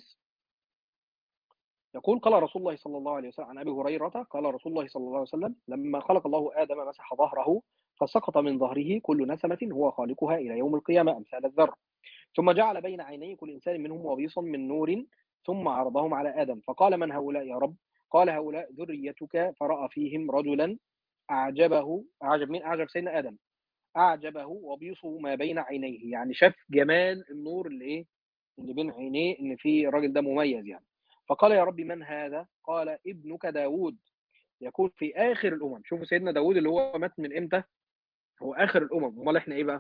يقول قال رسول الله صلى الله عليه وسلم عن أبي هريرة قال رسول الله صلى الله عليه وسلم لما خلق الله آدم مسح ظهره فسقط من ظهره كل نسمة هو خالقها إلى يوم القيامة أمثال الذر ثم جعل بين عيني كل إنسان منهم وبيصا من نور ثم عرضهم على آدم فقال من هؤلاء يا رب قال هؤلاء ذريتك فرأى فيهم رجلا أعجبه أعجب من أعجب سيدنا آدم أعجبه وبيصه ما بين عينيه يعني شاف جمال النور اللي إيه اللي بين عينيه إن في الراجل ده مميز يعني فقال يا رب من هذا قال ابنك داود يكون في آخر الأمم شوفوا سيدنا داود اللي هو مات من إمتى هو آخر الأمم امال إحنا إيه بقى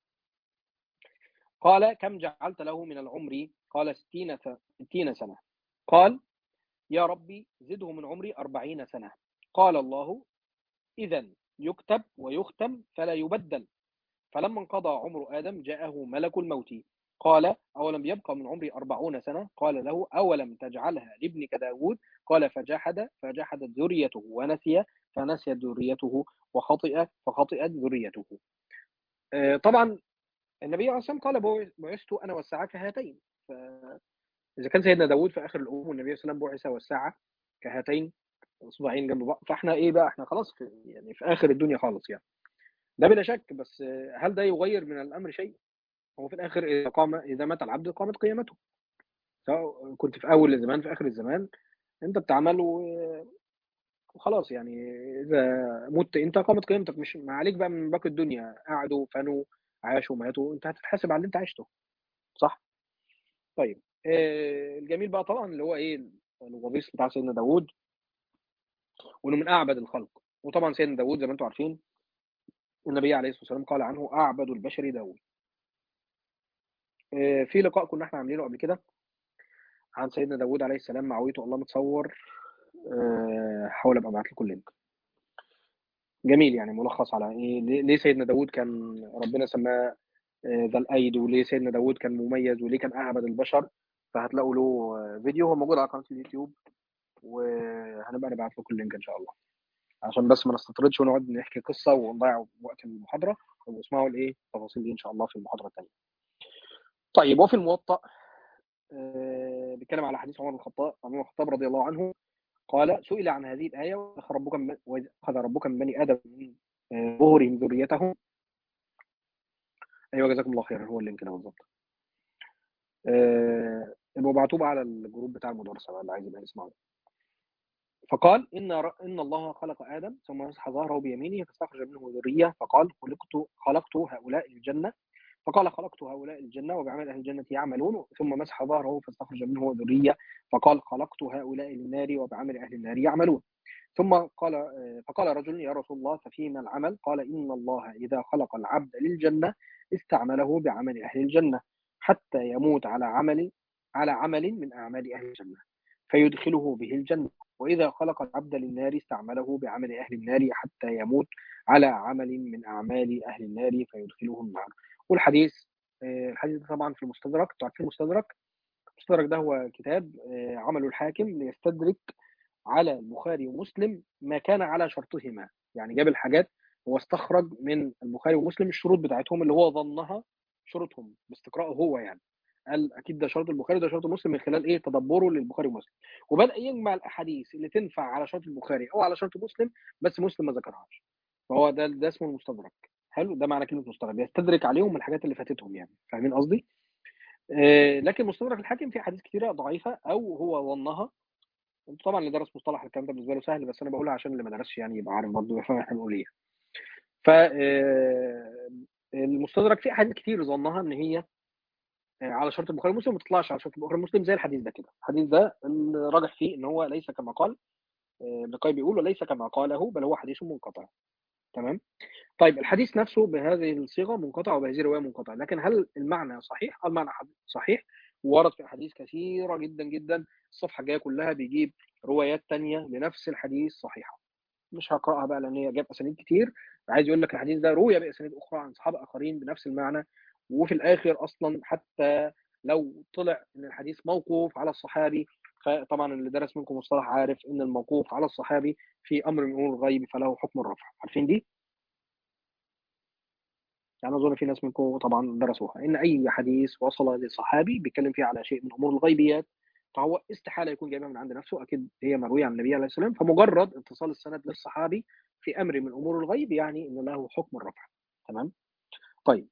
قال كم جعلت له من العمر قال ستين, ستين سنة قال يا ربي زده من عمري أربعين سنة قال الله إذا يكتب ويختم فلا يبدل فلما انقضى عمر آدم جاءه ملك الموت قال أولم يبقى من عمري أربعون سنة قال له أولم تجعلها لابنك داود قال فجحد فجحدت ذريته ونسي فنسيت ذريته وخطئ فخطئت ذريته آه، طبعا النبي عليه الصلاة والسلام قال بعثت أنا والساعة كهاتين فإذا كان سيدنا داود في آخر الأمم والنبي صلى الله عليه وسلم بعث والساعة كهاتين اصبعين جنب بعض فاحنا ايه بقى احنا خلاص في يعني في اخر الدنيا خالص يعني ده بلا شك بس هل ده يغير من الامر شيء هو في الاخر اذا قام اذا مات العبد قامت قيامته سواء كنت في اول الزمان في اخر الزمان انت بتعمل وخلاص يعني اذا مت انت قامت قيامتك مش ما عليك بقى من باقي الدنيا قعدوا فنوا عاشوا ماتوا انت هتتحاسب على اللي انت عشته صح طيب آه الجميل بقى طبعا اللي هو ايه الوبيص بتاع سيدنا داوود وانه من اعبد الخلق وطبعا سيدنا داوود زي ما انتم عارفين النبي عليه الصلاه والسلام قال عنه اعبد البشر داوود آه، في لقاء كنا احنا عاملينه قبل كده عن سيدنا داوود عليه السلام معويته الله متصور هحاول ابقى ابعت لكم اللينك جميل يعني ملخص على ايه ليه سيدنا داوود كان ربنا سماه آه، ذا الايد وليه سيدنا داوود كان مميز وليه كان اعبد البشر فهتلاقوا له فيديو هو موجود على قناه اليوتيوب وهنبقى نبعت لكم اللينك ان شاء الله عشان بس ما نستطردش ونقعد نحكي قصه ونضيع وقت المحاضره واسمعوا الايه التفاصيل دي ان شاء الله في المحاضره الثانيه. طيب وفي الموطأ آه بيتكلم على حديث عمر بن الخطاب عمر بن الخطاب رضي الله عنه قال سئل عن هذه الآية وأخذ ربك من أخذ ربك من بني آدم من ظهورهم ذريتهم أيوه جزاكم الله خيرا هو اللينك ده بالظبط. آه يبقوا ابعتوه بقى على الجروب بتاع المدرسة بقى اللي عايز يبقى يسمعه. فقال إن إن الله خلق آدم ثم مسح ظهره بيمينه فاستخرج منه ذرية فقال خلقت خلقت هؤلاء الجنة فقال خلقت هؤلاء الجنة وبعمل أهل الجنة يعملون ثم مسح ظهره فاستخرج منه ذرية فقال خلقت هؤلاء النار وبعمل أهل النار يعملون ثم قال فقال رجل يا رسول الله ففيما العمل قال إن الله إذا خلق العبد للجنة استعمله بعمل أهل الجنة حتى يموت على عمل على عمل من أعمال أهل الجنة فيدخله به الجنة وإذا خلق العبد للنار استعمله بعمل أهل النار حتى يموت على عمل من أعمال أهل النار فيدخله النار والحديث الحديث طبعا في المستدرك تعرفين المستدرك المستدرك ده هو كتاب عمله الحاكم ليستدرك على البخاري ومسلم ما كان على شرطهما يعني جاب الحاجات هو استخرج من البخاري ومسلم الشروط بتاعتهم اللي هو ظنها شروطهم باستقرائه هو يعني قال اكيد ده شرط البخاري وده شرط مسلم من خلال ايه تدبره للبخاري ومسلم وبدا يجمع الاحاديث اللي تنفع على شرط البخاري او على شرط مسلم بس مسلم ما ذكرهاش فهو ده ده اسمه المستدرك حلو ده معنى كلمه مستدرك بيستدرك عليهم الحاجات اللي فاتتهم يعني فاهمين قصدي آه لكن مستدرك الحاكم فيه حديث كثيره ضعيفه او هو ظنها طبعا اللي درس مصطلح الكلام ده بالنسبه له سهل بس انا بقولها عشان اللي ما درسش يعني يبقى عارف برضه يفهم احنا بنقول ايه ف المستدرك فيه احاديث كتير ظنها ان هي على شرط البخاري ومسلم ما تطلعش على شرط البخاري ومسلم زي الحديث ده كده الحديث ده الراجح فيه ان هو ليس كما قال ابن القيم بيقول وليس كما قاله بل هو حديث منقطع تمام طيب الحديث نفسه بهذه الصيغه منقطع وبهذه الروايه منقطع لكن هل المعنى صحيح المعنى صحيح ورد في احاديث كثيره جدا جدا الصفحه الجايه كلها بيجيب روايات تانية لنفس الحديث صحيحه مش هقراها بقى لان هي جاب اسانيد كتير عايز يقول لك الحديث ده روي باسانيد اخرى عن صحابه اخرين بنفس المعنى وفي الاخر اصلا حتى لو طلع ان الحديث موقوف على الصحابي فطبعا اللي درس منكم مصطلح عارف ان الموقوف على الصحابي في امر من امور الغيب فله حكم الرفع عارفين دي يعني اظن في ناس منكم طبعا درسوها ان اي حديث وصل لصحابي بيتكلم فيه على شيء من امور الغيبيات فهو استحاله يكون جايبها من عند نفسه اكيد هي مرويه عن النبي عليه السلام فمجرد اتصال السند للصحابي في امر من امور الغيب يعني ان له حكم الرفع تمام طيب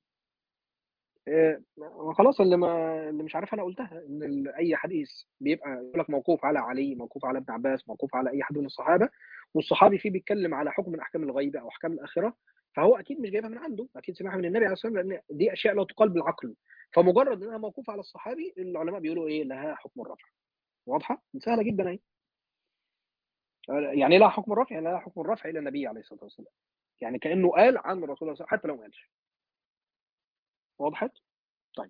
آه خلاص اللي ما اللي مش عارف انا قلتها ان اي حديث بيبقى يقول لك موقوف على علي موقوف على ابن عباس موقوف على اي حد من الصحابه والصحابي فيه بيتكلم على حكم من احكام الغيب او احكام الاخره فهو اكيد مش جايبها من عنده اكيد سمعها من النبي عليه الصلاه والسلام لان دي اشياء لا تقال بالعقل فمجرد انها موقوفه على الصحابي العلماء بيقولوا ايه لها حكم الرفع واضحه سهله جدا اهي يعني لها حكم الرفع يعني لها حكم الرفع الى النبي عليه الصلاه والسلام يعني كانه قال عن الرسول صلى الله عليه وسلم حتى لو ما قالش وضحت طيب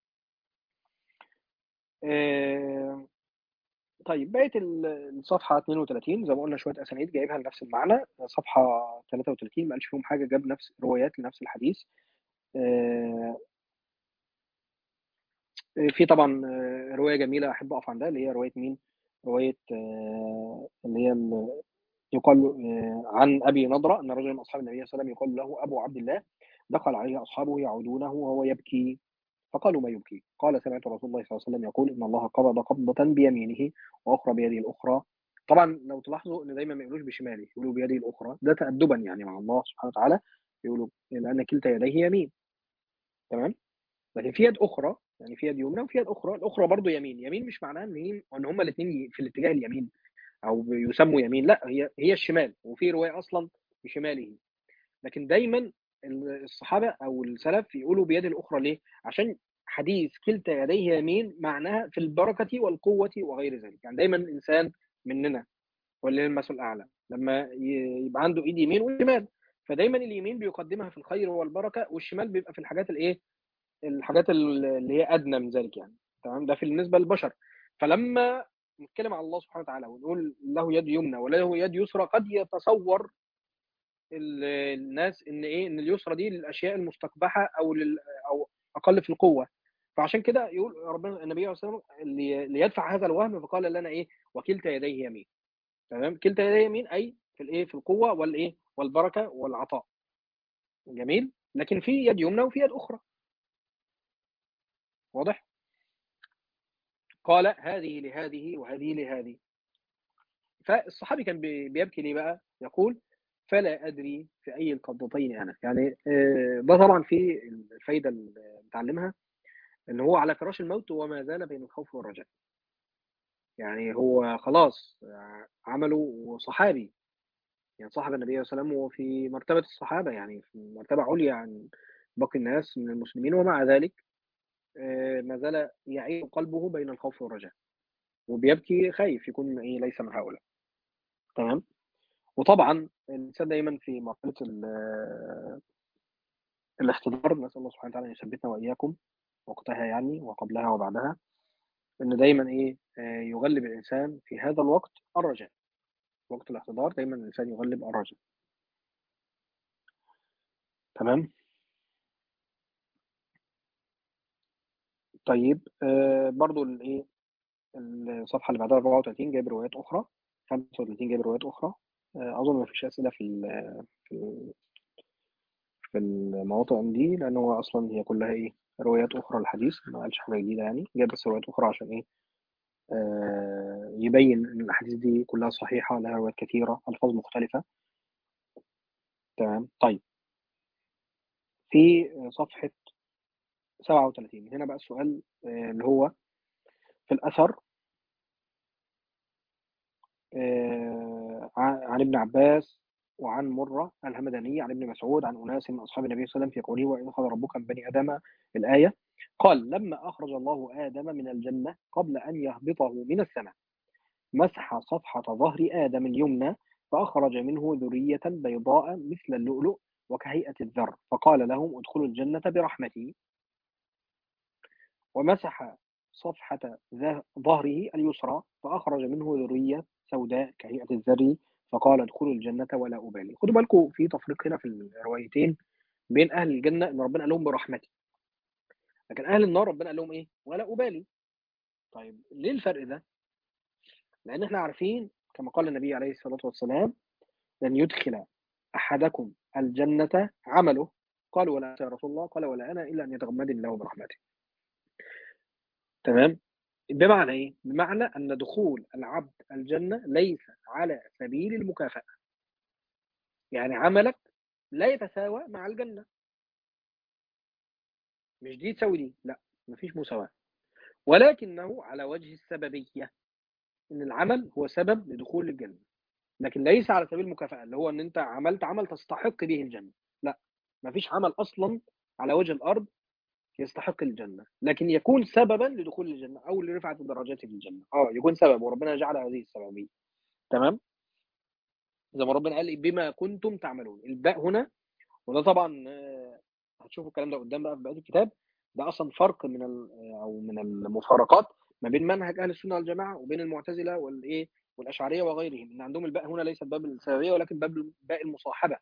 آه طيب بقيه الصفحه 32 زي ما قلنا شويه اسانيد جايبها لنفس المعنى صفحه 33 ما قالش فيهم حاجه جاب نفس روايات لنفس الحديث آه في طبعا روايه جميله احب اقف عندها اللي هي روايه مين؟ روايه اللي هي يقال عن ابي نضره ان رجلا من اصحاب النبي صلى الله عليه وسلم يقال له ابو عبد الله دخل عليه اصحابه يعودونه وهو يبكي فقالوا ما يبكي قال سمعت رسول الله صلى الله عليه وسلم يقول ان الله قبض قبضه بيمينه واخرى بيده الاخرى طبعا لو تلاحظوا ان دايما ما يقولوش بشماله يقولوا بيده الاخرى ده تادبا يعني مع الله سبحانه وتعالى يقولوا لان كلتا يديه يمين تمام لكن في يد اخرى يعني في يد يمنى وفي يد اخرى الاخرى برضه يمين يمين مش معناها ان هي ان هما الاثنين في الاتجاه اليمين او يسموا يمين لا هي هي الشمال وفي روايه اصلا بشماله لكن دايما الصحابه او السلف يقولوا بيد الاخرى ليه عشان حديث كلتا يديه يمين معناها في البركه والقوه وغير ذلك يعني دايما الانسان مننا ولله المثل الاعلى لما يبقى عنده ايد يمين وشمال فدايما اليمين بيقدمها في الخير والبركه والشمال بيبقى في الحاجات الايه الحاجات اللي هي ادنى من ذلك يعني تمام ده في بالنسبه للبشر فلما نتكلم على الله سبحانه وتعالى ونقول له يد يمنى وله يد يسرى قد يتصور الناس ان ايه ان اليسرى دي للاشياء المستقبحه او لل او اقل في القوه فعشان كده يقول ربنا النبي عليه الصلاه والسلام ليدفع هذا الوهم فقال لنا ايه وكلتا يديه يمين تمام كلتا يديه يمين اي في الايه في القوه والايه والبركه والعطاء جميل لكن في يد يمنى وفي يد اخرى واضح قال هذه لهذه وهذه لهذه فالصحابي كان بيبكي ليه بقى يقول فلا ادري في اي القبضتين انا يعني ده طبعا في الفايده اللي بتعلمها ان هو على فراش الموت وما زال بين الخوف والرجاء يعني هو خلاص عمله صحابي يعني صاحب النبي صلى الله عليه وسلم وفي مرتبه الصحابه يعني في مرتبه عليا عن باقي الناس من المسلمين ومع ذلك ما زال يعيش قلبه بين الخوف والرجاء وبيبكي خايف يكون ايه ليس من هؤلاء تمام وطبعا الانسان دايما في مرحله الاحتضار نسال الله سبحانه وتعالى ان يثبتنا واياكم وقتها يعني وقبلها وبعدها ان دايما ايه يغلب الانسان في هذا الوقت الرجاء وقت الاحتضار دايما الانسان يغلب الرجاء تمام طيب آه برضو الايه الصفحه اللي بعدها 34 جايب روايات اخرى 35 جايب روايات اخرى آه اظن ما فيش اسئله في ال في ال في المواطن دي لان هو اصلا هي كلها ايه روايات اخرى للحديث ما قالش حاجه جديده يعني جايب بس روايات اخرى عشان ايه آه يبين ان الاحاديث دي كلها صحيحه لها روايات كثيره الفاظ مختلفه تمام طيب في صفحه 37 هنا بقى السؤال اللي هو في الأثر عن ابن عباس وعن مرة الهمداني عن ابن مسعود عن أناس من أصحاب النبي صلى الله عليه وسلم في قوله وإذ أخذ ربك من بني آدم الآية قال لما أخرج الله آدم من الجنة قبل أن يهبطه من السماء مسح صفحة ظهر آدم اليمنى فأخرج منه ذرية بيضاء مثل اللؤلؤ وكهيئة الذر فقال لهم ادخلوا الجنة برحمتي ومسح صفحة ظهره اليسرى فأخرج منه ذرية سوداء كهيئة الذر فقال ادخلوا الجنة ولا أبالي خدوا بالكم في تفريق هنا في الروايتين بين أهل الجنة إن ربنا قال لهم برحمتي لكن أهل النار ربنا قال لهم إيه ولا أبالي طيب ليه الفرق ده لأن احنا عارفين كما قال النبي عليه الصلاة والسلام لن يدخل أحدكم الجنة عمله قال ولا يا رسول الله قال ولا أنا إلا أن يتغمدني الله برحمته تمام بمعنى ايه بمعنى ان دخول العبد الجنه ليس على سبيل المكافاه يعني عملك لا يتساوى مع الجنه مش دي تساوي دي لا مفيش مساواه ولكنه على وجه السببيه ان العمل هو سبب لدخول الجنه لكن ليس على سبيل المكافاه اللي هو ان انت عملت عمل تستحق به الجنه لا مفيش عمل اصلا على وجه الارض يستحق الجنة لكن يكون سببا لدخول الجنة أو لرفعة الدرجات في الجنة اه يكون سبب وربنا جعل هذه السببية تمام زي ما ربنا قال بما كنتم تعملون الباء هنا وده طبعا هتشوفوا الكلام ده قدام بقى في بقيه الكتاب ده اصلا فرق من او من المفارقات ما بين منهج اهل السنه والجماعه وبين المعتزله والايه والاشعريه وغيرهم ان عندهم الباء هنا ليست باب السببيه ولكن باب باء المصاحبه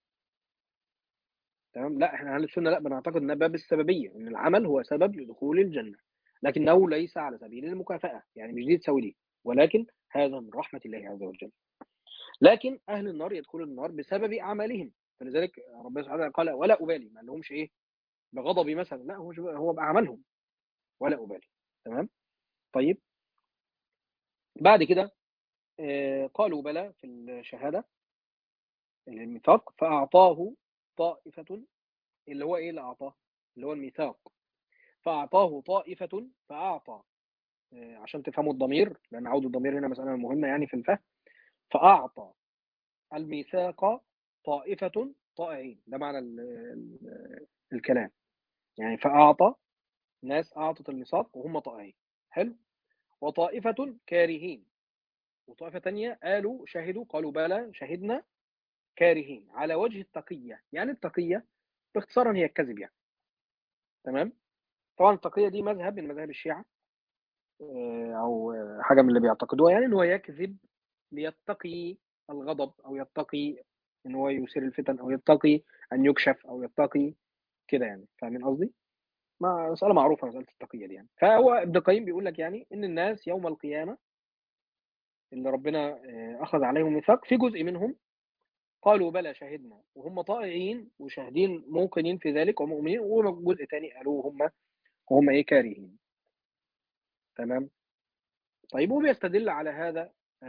تمام لا احنا اهل السنه لا بنعتقد ان باب السببيه ان العمل هو سبب لدخول الجنه لكنه ليس على سبيل المكافاه يعني مش دي تساوي دي ولكن هذا من رحمه الله عز وجل لكن اهل النار يدخلون النار بسبب اعمالهم فلذلك ربنا سبحانه وتعالى قال ولا ابالي ما لهمش ايه بغضبي مثلا لا هو هو باعمالهم ولا ابالي تمام طيب بعد كده آه قالوا بلى في الشهاده الميثاق فاعطاه طائفة اللي هو ايه اللي اعطاه اللي هو الميثاق فاعطاه طائفة فاعطى عشان تفهموا الضمير لان عود الضمير هنا مسألة مهمة يعني في الفهم فاعطى الميثاق طائفة طائعين ده معنى ال ال الكلام يعني فاعطى ناس اعطت الميثاق وهم طائعين حلو وطائفة كارهين وطائفة تانية قالوا شهدوا قالوا بلى شهدنا كارهين على وجه التقية يعني التقية باختصارا هي الكذب يعني تمام طبعا التقية دي مذهب من مذاهب الشيعة أو حاجة من اللي بيعتقدوها يعني إن هو يكذب ليتقي الغضب أو يتقي إن هو يثير الفتن أو يتقي أن يكشف أو يتقي كده يعني فاهمين قصدي؟ ما مسألة معروفة مسألة التقية دي يعني فهو ابن القيم بيقول لك يعني إن الناس يوم القيامة اللي ربنا أخذ عليهم ميثاق في جزء منهم قالوا بلى شهدنا وهم طائعين وشاهدين موقنين في ذلك ومؤمنين وجزء تاني قالوا هم وهم ايه كارهين تمام طيب وبيستدل على هذا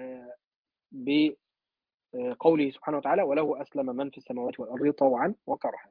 بقوله سبحانه وتعالى وله أسلم من في السماوات والأرض طوعا وكرها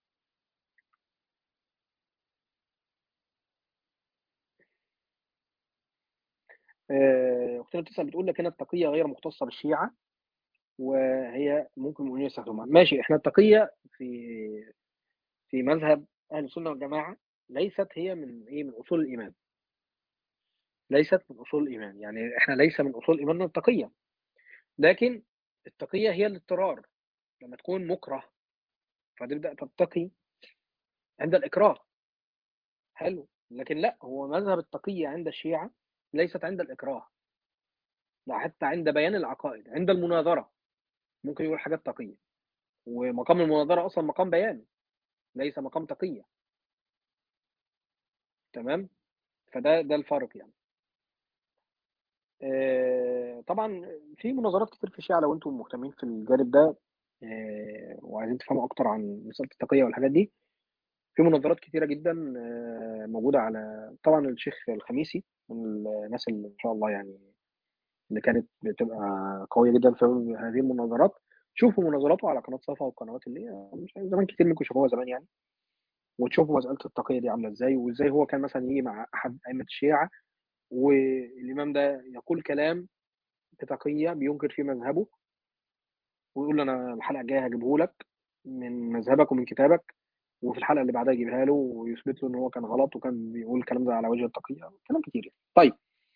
اختنا بتسأل بتقول لك هنا التقية غير مختصة بالشيعة وهي ممكن المؤمنين يستخدموها ماشي احنا التقية في في مذهب أهل السنة والجماعة ليست هي من ايه من أصول الإيمان ليست من أصول الإيمان يعني احنا ليس من أصول إيماننا التقية لكن التقية هي الاضطرار لما تكون مكره فتبدأ تتقي عند الإكراه حلو لكن لا هو مذهب التقية عند الشيعة ليست عند الإكراه لا حتى عند بيان العقائد عند المناظرة ممكن يقول حاجات تقية ومقام المناظرة أصلا مقام بيان ليس مقام تقية تمام فده ده الفرق يعني آه طبعا في مناظرات كتير في الشيعة لو انتم مهتمين في الجانب ده آه وعايزين تفهموا اكتر عن مسألة التقية والحاجات دي في مناظرات كتيرة جدا آه موجودة على طبعا الشيخ الخميسي من الناس اللي ان شاء الله يعني اللي كانت بتبقى قويه جدا في هذه المناظرات شوفوا مناظراته على قناه صفا والقنوات اللي هي مش زمان كتير منكم شافوها زمان يعني وتشوفوا مساله التقيه دي عامله ازاي وازاي هو كان مثلا يجي مع احد ائمه الشيعه والامام ده يقول كلام بتقيه بينكر فيه مذهبه ويقول له انا الحلقه الجايه هجيبه لك من مذهبك ومن كتابك وفي الحلقه اللي بعدها يجيبها له ويثبت له ان هو كان غلط وكان بيقول الكلام ده على وجه التقيه كلام كتير يعني. طيب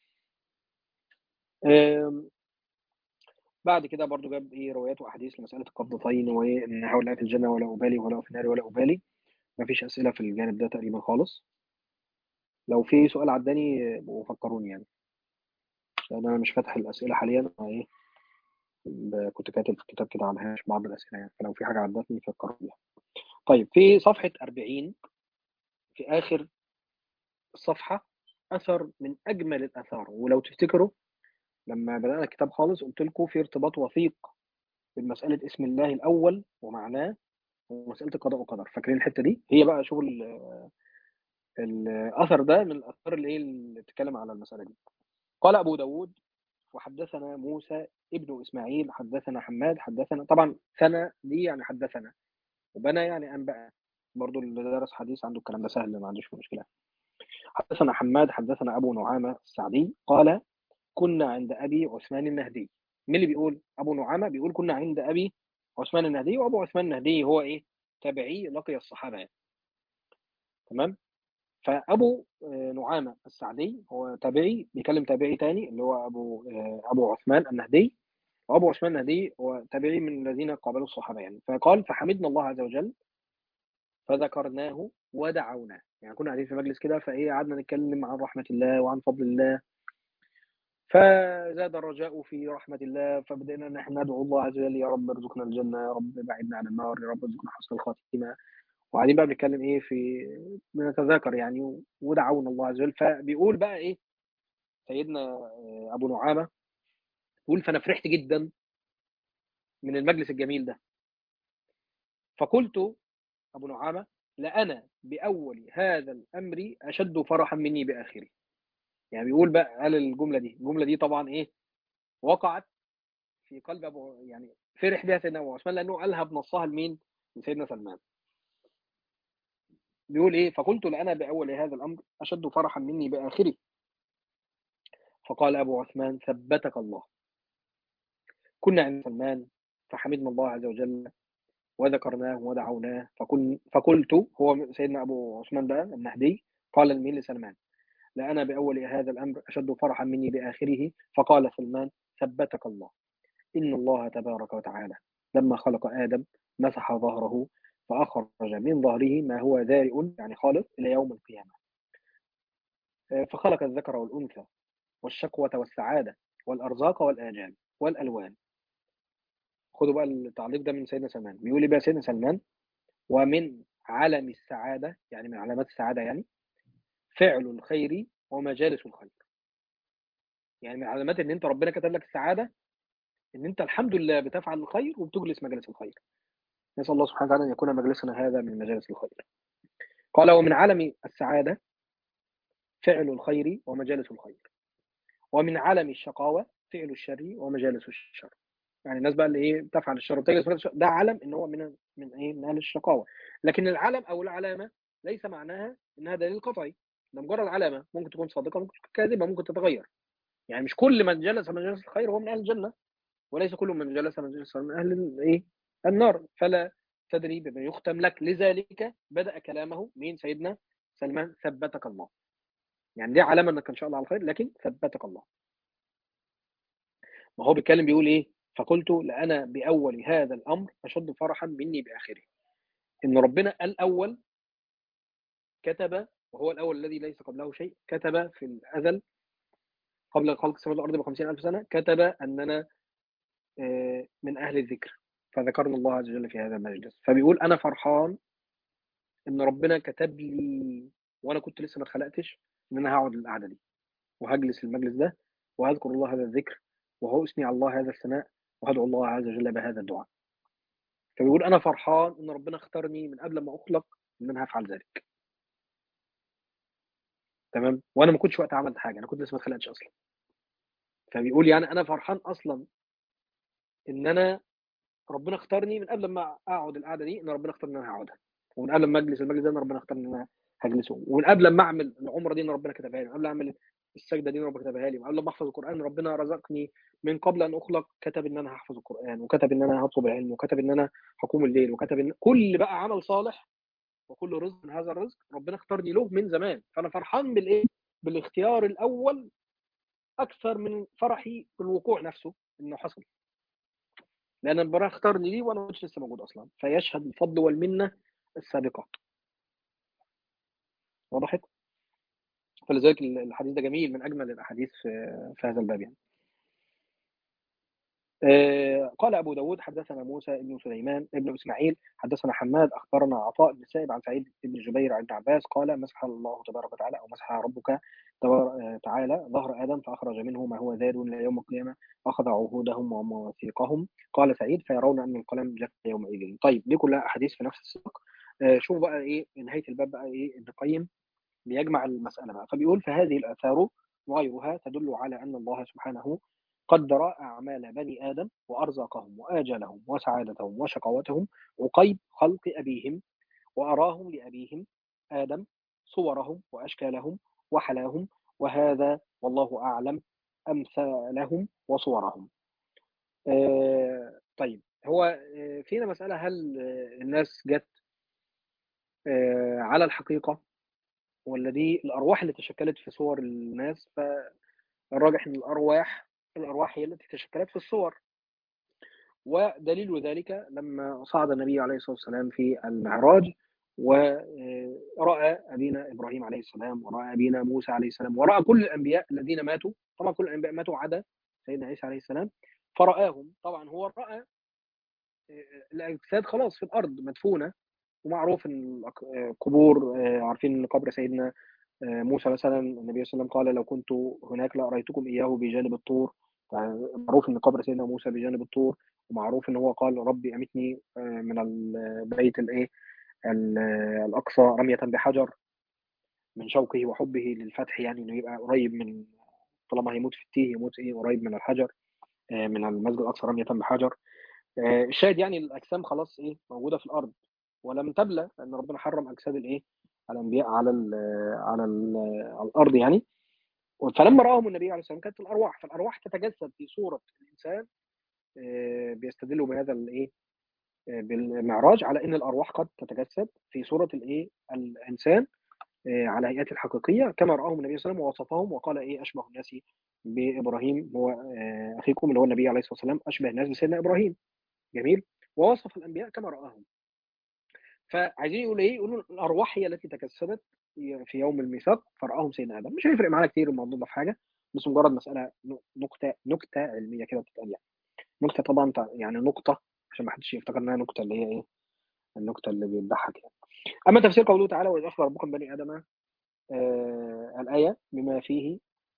آم، بعد كده برضو جاب ايه روايات واحاديث لمساله القبضتين وان هؤلاء في الجنه ولا ابالي ولا في النار ولا ابالي مفيش اسئله في الجانب ده تقريبا خالص لو في سؤال عداني آه، فكروني يعني لان انا مش فاتح الاسئله حاليا انا ايه ب- كنت كاتب في كتاب كده على هاش بعض الاسئله يعني فلو في حاجه عدتني فكروني بيها طيب في صفحه 40 في اخر الصفحه اثر من اجمل الاثار ولو تفتكروا لما بدانا الكتاب خالص قلت لكم في ارتباط وثيق بين مساله اسم الله الاول ومعناه ومساله القضاء والقدر فاكرين الحته دي هي بقى شغل الاثر ده من الاثار اللي ايه اللي بتتكلم على المساله دي قال ابو داود وحدثنا موسى ابن اسماعيل حدثنا حماد حدثنا طبعا سنه دي يعني حدثنا وبنى يعني انبأ برضو اللي درس حديث عنده الكلام ده سهل ما عندوش مشكله حدثنا حماد حدثنا ابو نعامه السعدي قال كنا عند ابي عثمان النهدي مين اللي بيقول ابو نعامه بيقول كنا عند ابي عثمان النهدي وابو عثمان النهدي هو ايه تابعي لقي الصحابه يعني. تمام فابو آه، نعامه السعدي هو تابعي بيكلم تابعي تاني اللي هو ابو آه، ابو عثمان النهدي وابو عثمان النهدي هو تابعي من الذين قابلوا الصحابه يعني فقال فحمدنا الله عز وجل فذكرناه ودعوناه يعني كنا قاعدين في مجلس كده فايه قعدنا نتكلم عن رحمه الله وعن فضل الله فزاد الرجاء في رحمة الله فبدأنا نحن ندعو الله عز وجل يا رب ارزقنا الجنة يا رب بعدنا عن النار يا رب ارزقنا حسن الخاتمة وقاعدين بقى بنتكلم ايه في بنتذاكر يعني ودعونا الله عز وجل فبيقول بقى ايه سيدنا آه، ابو نعامة يقول فانا فرحت جدا من المجلس الجميل ده فقلت ابو نعامة لأنا بأول هذا الأمر أشد فرحا مني بآخره يعني بيقول بقى قال الجملة دي الجملة دي طبعا ايه وقعت في قلب ابو يعني فرح بها سيدنا ابو عثمان لانه قالها بنصها لمين؟ لسيدنا سلمان. بيقول ايه؟ فقلت لانا باول هذا الامر اشد فرحا مني باخره. فقال ابو عثمان ثبتك الله. كنا عند سلمان فحمدنا الله عز وجل وذكرناه ودعوناه فكن فقلت هو سيدنا ابو عثمان بقى النهدي قال لمين لسلمان لأنا بأول هذا الأمر أشد فرحا مني بآخره فقال سلمان ثبتك الله إن الله تبارك وتعالى لما خلق آدم مسح ظهره فأخرج من ظهره ما هو ذارئ يعني خالق إلى يوم القيامة فخلق الذكر والأنثى والشقوة والسعادة والأرزاق والآجال والألوان خدوا بقى التعليق ده من سيدنا سلمان بيقول إيه بقى سيدنا سلمان ومن علم السعادة يعني من علامات السعادة يعني فعل الخير ومجالس الخير يعني من علامات ان انت ربنا كتب لك السعاده ان انت الحمد لله بتفعل الخير وبتجلس مجالس الخير نسال الله سبحانه وتعالى ان يكون مجلسنا هذا من مجالس الخير قال ومن علم السعاده فعل الخير ومجالس الخير ومن علم الشقاوه فعل الشر ومجالس الشر يعني الناس بقى اللي ايه بتفعل الشر وبتجلس مجالس الشر ده علم ان هو من من ايه من اهل الشقاوه لكن العلم او العلامه ليس معناها انها دليل قطعي ده مجرد علامه ممكن تكون صادقه ممكن تكون كاذبه ممكن تتغير يعني مش كل من جلس مجالس الخير هو من اهل الجنه وليس كل من جلس مجالس من اهل الايه النار فلا تدري بما يختم لك لذلك بدا كلامه مين سيدنا سلمان ثبتك الله يعني دي علامه انك ان شاء الله على الخير لكن ثبتك الله ما هو بيتكلم بيقول ايه فقلت لانا باول هذا الامر اشد فرحا مني باخره ان ربنا الاول كتب وهو الأول الذي ليس قبله شيء كتب في الأزل قبل خلق السماوات والأرض بخمسين ألف سنة كتب أننا من أهل الذكر فذكرنا الله عز وجل في هذا المجلس فبيقول أنا فرحان إن ربنا كتب لي وأنا كنت لسه ما اتخلقتش إن أنا هقعد القعدة دي وهجلس المجلس ده وهذكر الله هذا الذكر وهأثني على الله هذا الثناء وهدعو الله عز وجل بهذا الدعاء فبيقول أنا فرحان إن ربنا اختارني من قبل ما أخلق إن أنا هفعل ذلك تمام وانا ما كنتش وقت عملت حاجه انا كنت لسه ما اتخلقتش اصلا فبيقول يعني انا فرحان اصلا ان انا ربنا اختارني من قبل ما اقعد القعده دي ان ربنا اختار ان انا هقعدها ومن قبل ما اجلس المجلس ده ان ربنا اختار ان انا هجلسه ومن قبل ما اعمل العمره دي ان ربنا كتبها لي من قبل اعمل السجده دي ربنا كتبها لي قبل ما احفظ القران ربنا رزقني من قبل ان اخلق كتب ان انا هحفظ القران وكتب ان انا هطلب العلم وكتب ان انا هقوم الليل وكتب ان كل بقى عمل صالح وكل رزق من هذا الرزق ربنا اختارني له من زمان فانا فرحان بالايه بالاختيار الاول اكثر من فرحي بالوقوع نفسه انه حصل لان ربنا اختارني ليه وانا ما كنتش لسه موجود اصلا فيشهد الفضل والمنه السابقه وضحت فلذلك الحديث ده جميل من اجمل الاحاديث في, في هذا الباب يعني آه، قال أبو داود حدثنا موسى بن سليمان بن إسماعيل حدثنا حماد أخبرنا عطاء بن سائب عن سعيد بن جبير عن ابن عباس قال مسح الله تبارك وتعالى أو مسح ربك تبار- تعالى ظهر آدم فأخرج منه ما هو زاد إلى يوم القيامة أخذ عهودهم ومواثيقهم قال سعيد فيرون أن القلم جف يومئذ طيب دي كلها أحاديث في نفس السياق آه، شوف بقى إيه نهاية الباب بقى إيه ابن القيم بيجمع المسألة بقى فبيقول فهذه الآثار وغيرها تدل على أن الله سبحانه قدر أعمال بني آدم وأرزاقهم وآجالهم وسعادتهم وشقوتهم عقيب خلق أبيهم وأراهم لأبيهم آدم صورهم وأشكالهم وحلاهم وهذا والله أعلم أمثالهم وصورهم آه طيب هو آه، فينا مسألة هل آه، الناس جت آه، على الحقيقة ولا دي الأرواح اللي تشكلت في صور الناس فالراجح إن الأرواح الأرواح هي التي تشكلت في الصور ودليل ذلك لما صعد النبي عليه الصلاة والسلام في المعراج ورأى أبينا إبراهيم عليه السلام ورأى أبينا موسى عليه السلام ورأى كل الأنبياء الذين ماتوا طبعا كل الأنبياء ماتوا عدا سيدنا عيسى عليه السلام فرآهم طبعا هو رأى الأجساد خلاص في الأرض مدفونة ومعروف ان القبور عارفين ان قبر سيدنا موسى مثلا النبي صلى الله عليه وسلم قال لو كنت هناك لاريتكم اياه بجانب الطور معروف ان قبر سيدنا موسى بجانب الطور ومعروف ان هو قال ربي امتني من البيت الايه الاقصى رميه بحجر من شوقه وحبه للفتح يعني انه يبقى قريب من طالما هيموت في التيه يموت ايه قريب من الحجر من المسجد الاقصى رميه بحجر الشاهد يعني الاجسام خلاص ايه موجوده في الارض ولم تبلى لان ربنا حرم اجساد الايه الانبياء على ال على ال على الارض يعني فلما راهم النبي عليه الصلاه والسلام كانت الارواح فالارواح تتجسد في صوره الانسان بيستدلوا بهذا الايه بالمعراج على ان الارواح قد تتجسد في صوره الايه الانسان على هيئته الحقيقيه كما راهم النبي صلى الله عليه وسلم ووصفهم وقال ايه اشبه الناس بابراهيم هو اخيكم اللي هو النبي عليه الصلاه والسلام اشبه الناس بسيدنا ابراهيم جميل ووصف الانبياء كما راهم فعايزين يقولوا ايه؟ يقولوا الارواح هي التي تجسدت في يوم الميثاق فرآهم سيدنا ادم مش هيفرق معانا كتير الموضوع ده في حاجه بس مجرد مساله نكته نكته علميه كده بتتقال يعني نكته طبعا يعني نقطه عشان ما حدش يفتكر انها نكته اللي هي ايه النكته اللي بتضحك يعني اما تفسير قوله تعالى واذ اخبر ربكم بني ادم آه الايه بما فيه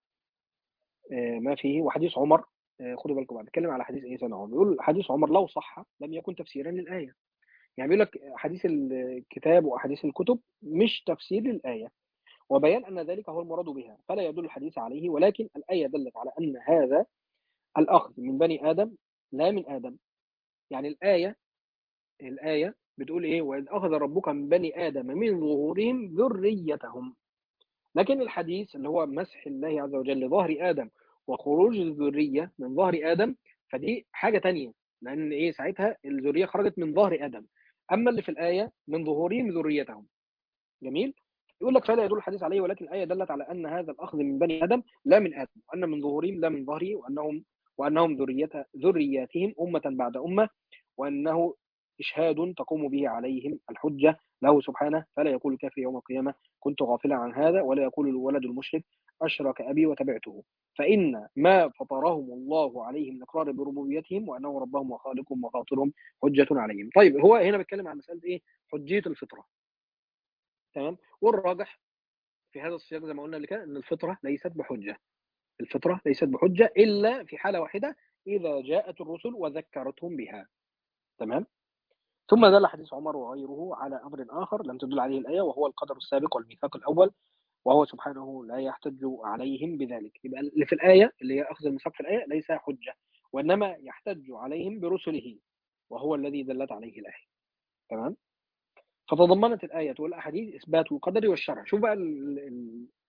آه ما فيه وحديث عمر آه خدوا بالكم بقى بتكلم على حديث ايه سيدنا عمر بيقول حديث عمر لو صح لم يكن تفسيرا للايه يعني بيقول لك حديث الكتاب واحاديث الكتب مش تفسير للايه وبيان ان ذلك هو المراد بها فلا يدل الحديث عليه ولكن الايه دلت على ان هذا الاخذ من بني ادم لا من ادم يعني الايه الايه بتقول ايه واذ اخذ ربك من بني ادم من ظهورهم ذريتهم لكن الحديث اللي هو مسح الله عز وجل لظهر ادم وخروج الذريه من ظهر ادم فدي حاجه تانية لان ايه ساعتها الذريه خرجت من ظهر ادم اما اللي في الايه من ظهورهم ذريتهم جميل يقول لك فلا يدل الحديث عليه ولكن الايه دلت على ان هذا الاخذ من بني ادم لا من ادم وان من ظهورهم لا من ظهره وانهم وانهم ذريته ذرياتهم امه بعد امه وانه اشهاد تقوم به عليهم الحجه له سبحانه فلا يقول الكافر يوم القيامه كنت غافلا عن هذا ولا يقول الولد المشرك اشرك ابي وتبعته فان ما فطرهم الله عليه من اقرار بربوبيتهم وانه ربهم وخالقهم وفاطرهم حجه عليهم. طيب هو هنا بيتكلم عن مساله ايه؟ حجيه الفطره. تمام؟ والراجح في هذا السياق زي ما قلنا قبل كده ان الفطره ليست بحجه. الفطره ليست بحجه الا في حاله واحده اذا جاءت الرسل وذكرتهم بها. تمام؟ ثم دل حديث عمر وغيره على امر اخر لم تدل عليه الايه وهو القدر السابق والميثاق الاول وهو سبحانه لا يحتج عليهم بذلك يبقى اللي في الآية اللي هي أخذ الميثاق في الآية ليس حجة وإنما يحتج عليهم برسله وهو الذي دلت عليه الآية تمام فتضمنت الآية والأحاديث إثبات القدر والشرع شوف بقى ال ال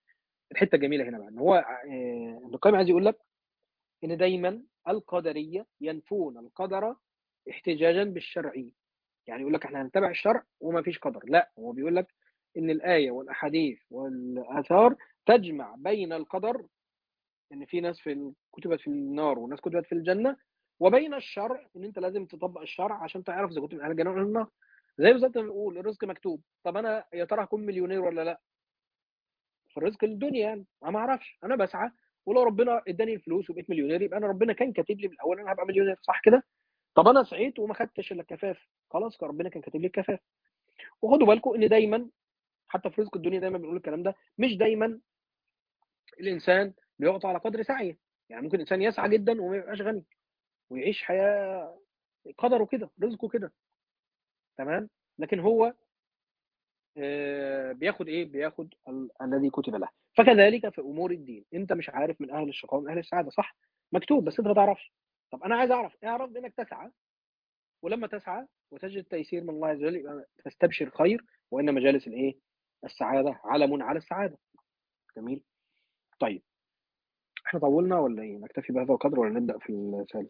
الحته الجميله هنا بقى ان هو آه، ابن القيم عايز يقول لك ان دايما القدريه ينفون القدر احتجاجا بالشرعي يعني يقول لك احنا هنتبع الشرع وما فيش قدر لا هو بيقول لك ان الايه والاحاديث والاثار تجمع بين القدر ان في ناس في كتبت في النار وناس كتبت في الجنه وبين الشرع ان انت لازم تطبق الشرع عشان تعرف اذا كنت من اهل الجنه ولا النار زي بالظبط لما بنقول الرزق مكتوب طب انا يا ترى هكون مليونير ولا لا في الرزق الدنيا يعني انا ما اعرفش انا بسعى ولو ربنا اداني الفلوس وبقيت مليونير يبقى انا ربنا كان كاتب لي من الاول انا هبقى مليونير صح كده طب انا سعيت وما خدتش الا الكفاف خلاص ربنا كان كاتب لي الكفاف وخدوا بالكم ان دايما حتى في رزق الدنيا دايما بنقول الكلام ده مش دايما الانسان بيعطى على قدر سعيه يعني ممكن الانسان يسعى جدا وما يبقاش غني ويعيش حياه قدره كده رزقه كده تمام لكن هو آه، بياخد ايه بياخد ال- الذي كتب له فكذلك في امور الدين انت مش عارف من اهل الشقاء من اهل السعاده صح مكتوب بس انت ما تعرفش طب انا عايز اعرف اعرف بانك تسعى ولما تسعى وتجد تيسير من الله عز وجل يبقى تستبشر خير وان مجالس الايه السعاده علم على السعاده جميل طيب احنا طولنا ولا ايه نكتفي بهذا القدر ولا نبدا في الثالث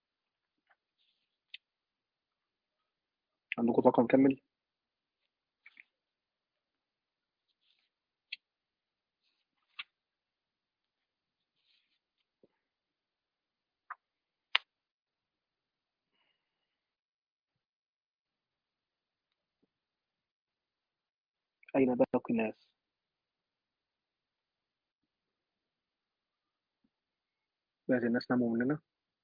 عندكم طاقه نكمل اين باقي الناس باقي الناس ناموا مننا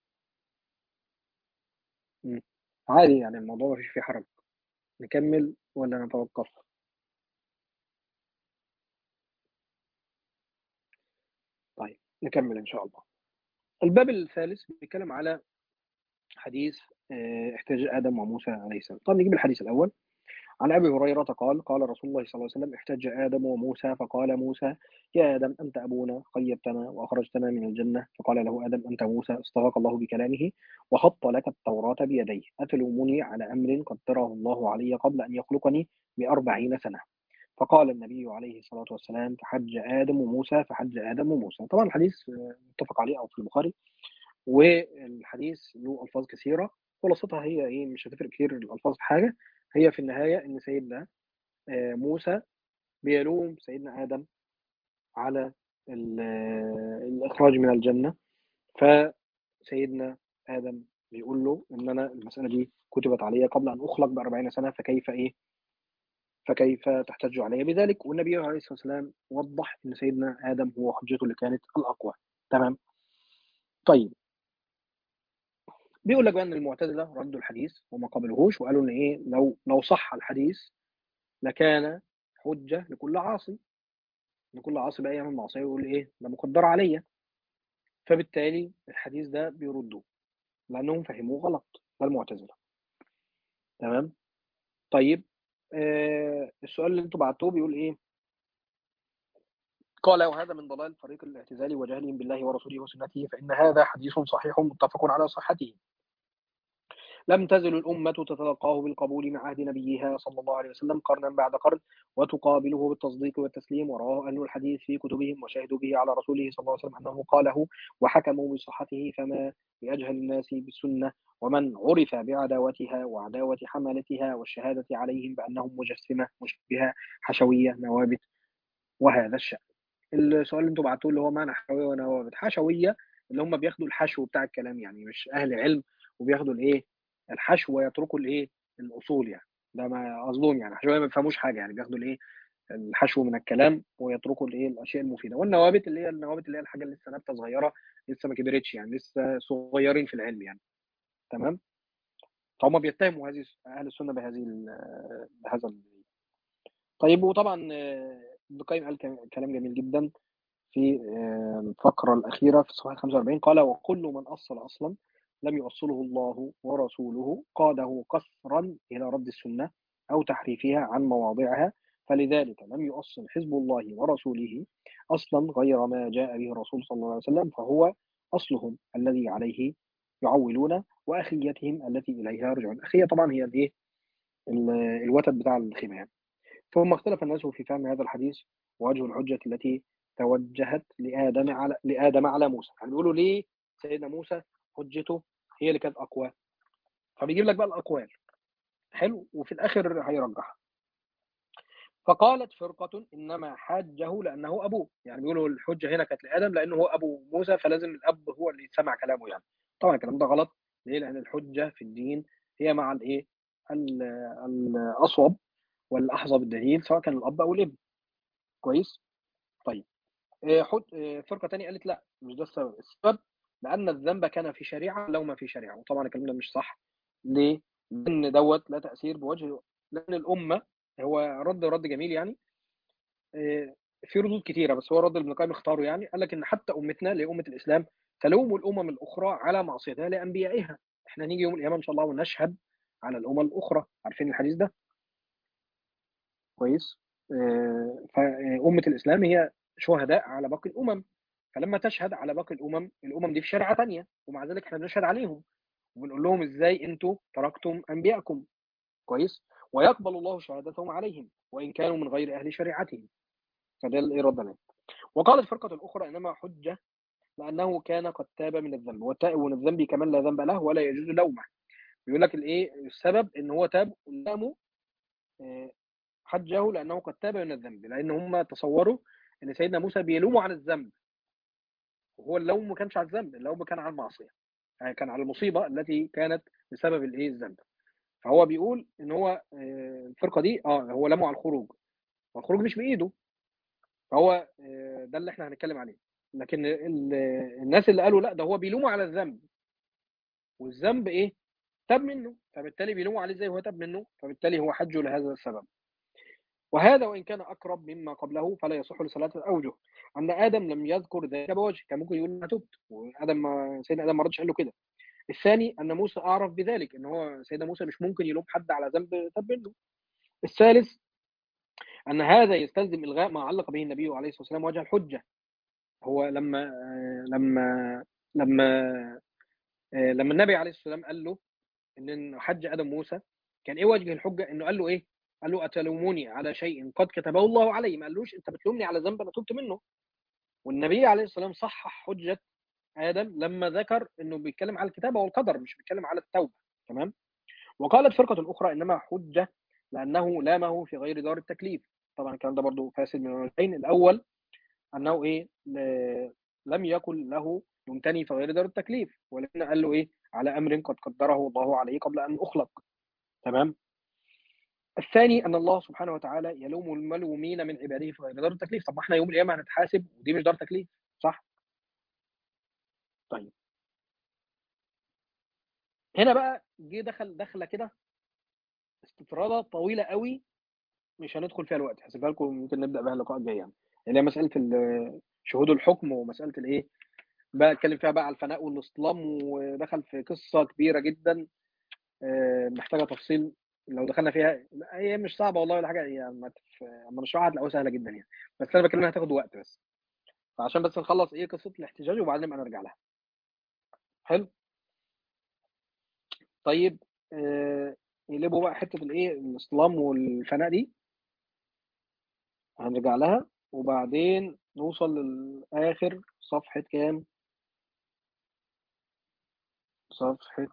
مم. عادي يعني الموضوع ما فيش فيه حرج نكمل ولا نتوقف طيب نكمل ان شاء الله الباب الثالث بيتكلم على حديث آه، احتجاج ادم وموسى عليه السلام طب نجيب الحديث الاول عن ابي هريره قال قال رسول الله صلى الله عليه وسلم احتج ادم وموسى فقال موسى يا ادم انت ابونا خيبتنا واخرجتنا من الجنه فقال له ادم انت موسى استغاث الله بكلامه وخط لك التوراه بيديه اتلومني على امر قدره الله علي قبل ان يخلقني بأربعين سنه فقال النبي عليه الصلاه والسلام فحج ادم وموسى فحج ادم وموسى طبعا الحديث آه، متفق عليه او في البخاري والحديث له الفاظ كثيره خلاصتها هي ايه مش هتفرق كتير الالفاظ في حاجه هي في النهايه ان سيدنا آه، موسى بيلوم سيدنا ادم على ال- آه، الاخراج من الجنه فسيدنا ادم بيقول له ان انا المساله دي كتبت علي قبل ان اخلق ب 40 سنه فكيف ايه فكيف تحتج علي بذلك والنبي عليه الصلاه والسلام وضح ان سيدنا ادم هو حجته اللي كانت الاقوى تمام طيب بيقول لك بقى ان المعتزله ردوا الحديث وما قبلوهوش وقالوا ان ايه لو لو صح الحديث لكان حجه لكل عاصي لكل عاصي بقى يعمل معصيه ويقول ايه ده مقدر عليا فبالتالي الحديث ده بيردوه لانهم فهموه غلط ده المعتزله تمام طيب آه السؤال اللي انتوا بعتوه بيقول ايه قال وهذا من ضلال فريق الاعتزال وجهلهم بالله ورسوله وسنته فإن هذا حديث صحيح متفق على صحته لم تزل الأمة تتلقاه بالقبول من عهد نبيها صلى الله عليه وسلم قرنا بعد قرن وتقابله بالتصديق والتسليم ورواه أهل الحديث في كتبهم وشهدوا به على رسوله صلى الله عليه وسلم أنه قاله وحكموا بصحته فما بأجهل الناس بالسنة ومن عرف بعداوتها وعداوة حملتها والشهادة عليهم بأنهم مجسمة مشبهة حشوية نوابت وهذا الشأن السؤال اللي انتوا بعتوه اللي هو معنى حشويه ونوابت حشويه اللي هم بياخدوا الحشو بتاع الكلام يعني مش اهل علم وبياخدوا الايه الحشو ويتركوا الايه الاصول يعني ده ما قصدهم يعني حشويه ما بيفهموش حاجه يعني بياخدوا الايه الحشو من الكلام ويتركوا الايه الاشياء المفيده والنوابت اللي هي النوابت اللي هي الحاجه اللي لسه نبته صغيره لسه ما كبرتش يعني لسه صغيرين في العلم يعني تمام فهم بيتهموا هذه اهل السنه بهذه ال- بهذا ال- طيب وطبعا آه، ابن القيم قال كلام جميل جدا في آه، الفقرة الأخيرة في صفحة 45 قال وكل من أصل أصلا لم يؤصله الله ورسوله قاده قصرا إلى رد السنة أو تحريفها عن مواضعها فلذلك لم يؤصل حزب الله ورسوله أصلا غير ما جاء به الرسول صلى الله عليه وسلم فهو أصلهم الذي عليه يعولون وأخيتهم التي إليها يرجعون أخية طبعا هي الإيه ال- الوتد بتاع الخيمة يعني ثم اختلف الناس في فهم هذا الحديث ووجه الحجة التي توجهت لآدم على لآدم على موسى يعني بيقولوا ليه سيدنا موسى حجته هي اللي كانت أقوى فبيجيب لك بقى الأقوال حلو وفي الآخر هيرجح فقالت فرقة إنما حاجه لأنه أبوه يعني بيقولوا الحجة هنا كانت لآدم لأنه هو أبو موسى فلازم الأب هو اللي يسمع كلامه يعني طبعا الكلام ده غلط ليه؟ لأن الحجة في الدين هي مع الإيه؟ الأصوب والأحظى بالدليل سواء كان الأب أو الابن كويس؟ طيب حد فرقة تانية قالت لا مش ده السبب السبب لأن الذنب كان في شريعة لو ما في شريعة وطبعا الكلام ده مش صح ليه؟ لأن دوت لا تأثير بوجه لأن الأمة هو رد رد جميل يعني في ردود كتيرة بس هو رد ابن القيم اختاره يعني قال لك إن حتى أمتنا اللي أمة الإسلام تلوم الأمم الأخرى على معصيتها لأنبيائها إحنا هنيجي يوم القيامة إن شاء الله ونشهد على الأمم الأخرى عارفين الحديث ده؟ كويس؟ فأمة الإسلام هي شهداء على باقي الأمم فلما تشهد على باقي الأمم الأمم دي في شريعة تانية ومع ذلك احنا بنشهد عليهم وبنقول لهم ازاي انتوا تركتم انبياءكم كويس ويقبل الله شهادتهم عليهم وان كانوا من غير اهل شريعتهم فده الايه رد وقالت الفرقه الاخرى انما حجه لانه كان قد تاب من الذنب والتائب من الذنب كمن لا ذنب له ولا يجوز لومه بيقول لك الايه السبب ان هو تاب لامه حجه لانه قد تاب من الذنب لان هم تصوروا ان سيدنا موسى بيلومه عن الذنب وهو اللوم ما كانش على الذنب اللوم كان على المعصيه يعني كان على المصيبه التي كانت بسبب الايه الذنب فهو بيقول ان هو الفرقه دي اه هو لامه على الخروج والخروج مش بايده فهو ده اللي احنا هنتكلم عليه لكن الناس اللي قالوا لا ده هو بيلومه على الذنب والذنب ايه تاب منه فبالتالي بيلومه عليه ازاي وهو تاب منه فبالتالي هو حجه لهذا السبب وهذا وان كان اقرب مما قبله فلا يصح لثلاثه اوجه ان ادم لم يذكر ذلك بوجه كان ممكن يقول انا تبت وادم ما سيدنا ادم ما رضيش قال له كده الثاني ان موسى اعرف بذلك ان هو سيدنا موسى مش ممكن يلوم حد على ذنب تاب منه الثالث ان هذا يستلزم الغاء ما علق به النبي عليه الصلاه والسلام وجه الحجه هو لما لما لما لما النبي عليه الصلاه والسلام قال له ان حج ادم موسى كان ايه وجه الحجه انه قال له ايه قال له اتلوموني على شيء قد كتبه الله علي ما قالوش انت بتلومني على ذنب انا تبت منه والنبي عليه الصلاه والسلام صحح حجه ادم لما ذكر انه بيتكلم على الكتابه والقدر مش بيتكلم على التوبه تمام وقالت فرقه اخرى انما حجه لانه لامه في غير دار التكليف طبعا الكلام ده برضه فاسد من الوجهين الاول انه ايه لم يكن له يمتني في غير دار التكليف ولكن قال له ايه على امر قد قدره الله عليه قبل ان اخلق تمام الثاني ان الله سبحانه وتعالى يلوم الملومين من عباده في غير دار التكليف طب ما احنا يوم القيامه هنتحاسب ودي مش دار تكليف صح طيب هنا بقى جه دخل دخله كده استطراده طويله قوي مش هندخل فيها الوقت هسيبها لكم ممكن نبدا بها اللقاء الجاي يعني اللي هي مساله شهود الحكم ومساله الايه بقى اتكلم فيها بقى على الفناء والاصطلام ودخل في قصه كبيره جدا محتاجه تفصيل لو دخلنا فيها هي مش صعبه والله ولا حاجه يعني اما اما نشرحها هتلاقوها سهله جدا يعني بس انا بتكلم انها هتاخد وقت بس فعشان بس نخلص ايه قصه الاحتجاج وبعدين نبقى نرجع لها حلو طيب آه يقلبوا بقى حته الايه الاصطلام والفناء دي هنرجع لها وبعدين نوصل للاخر صفحه كام صفحه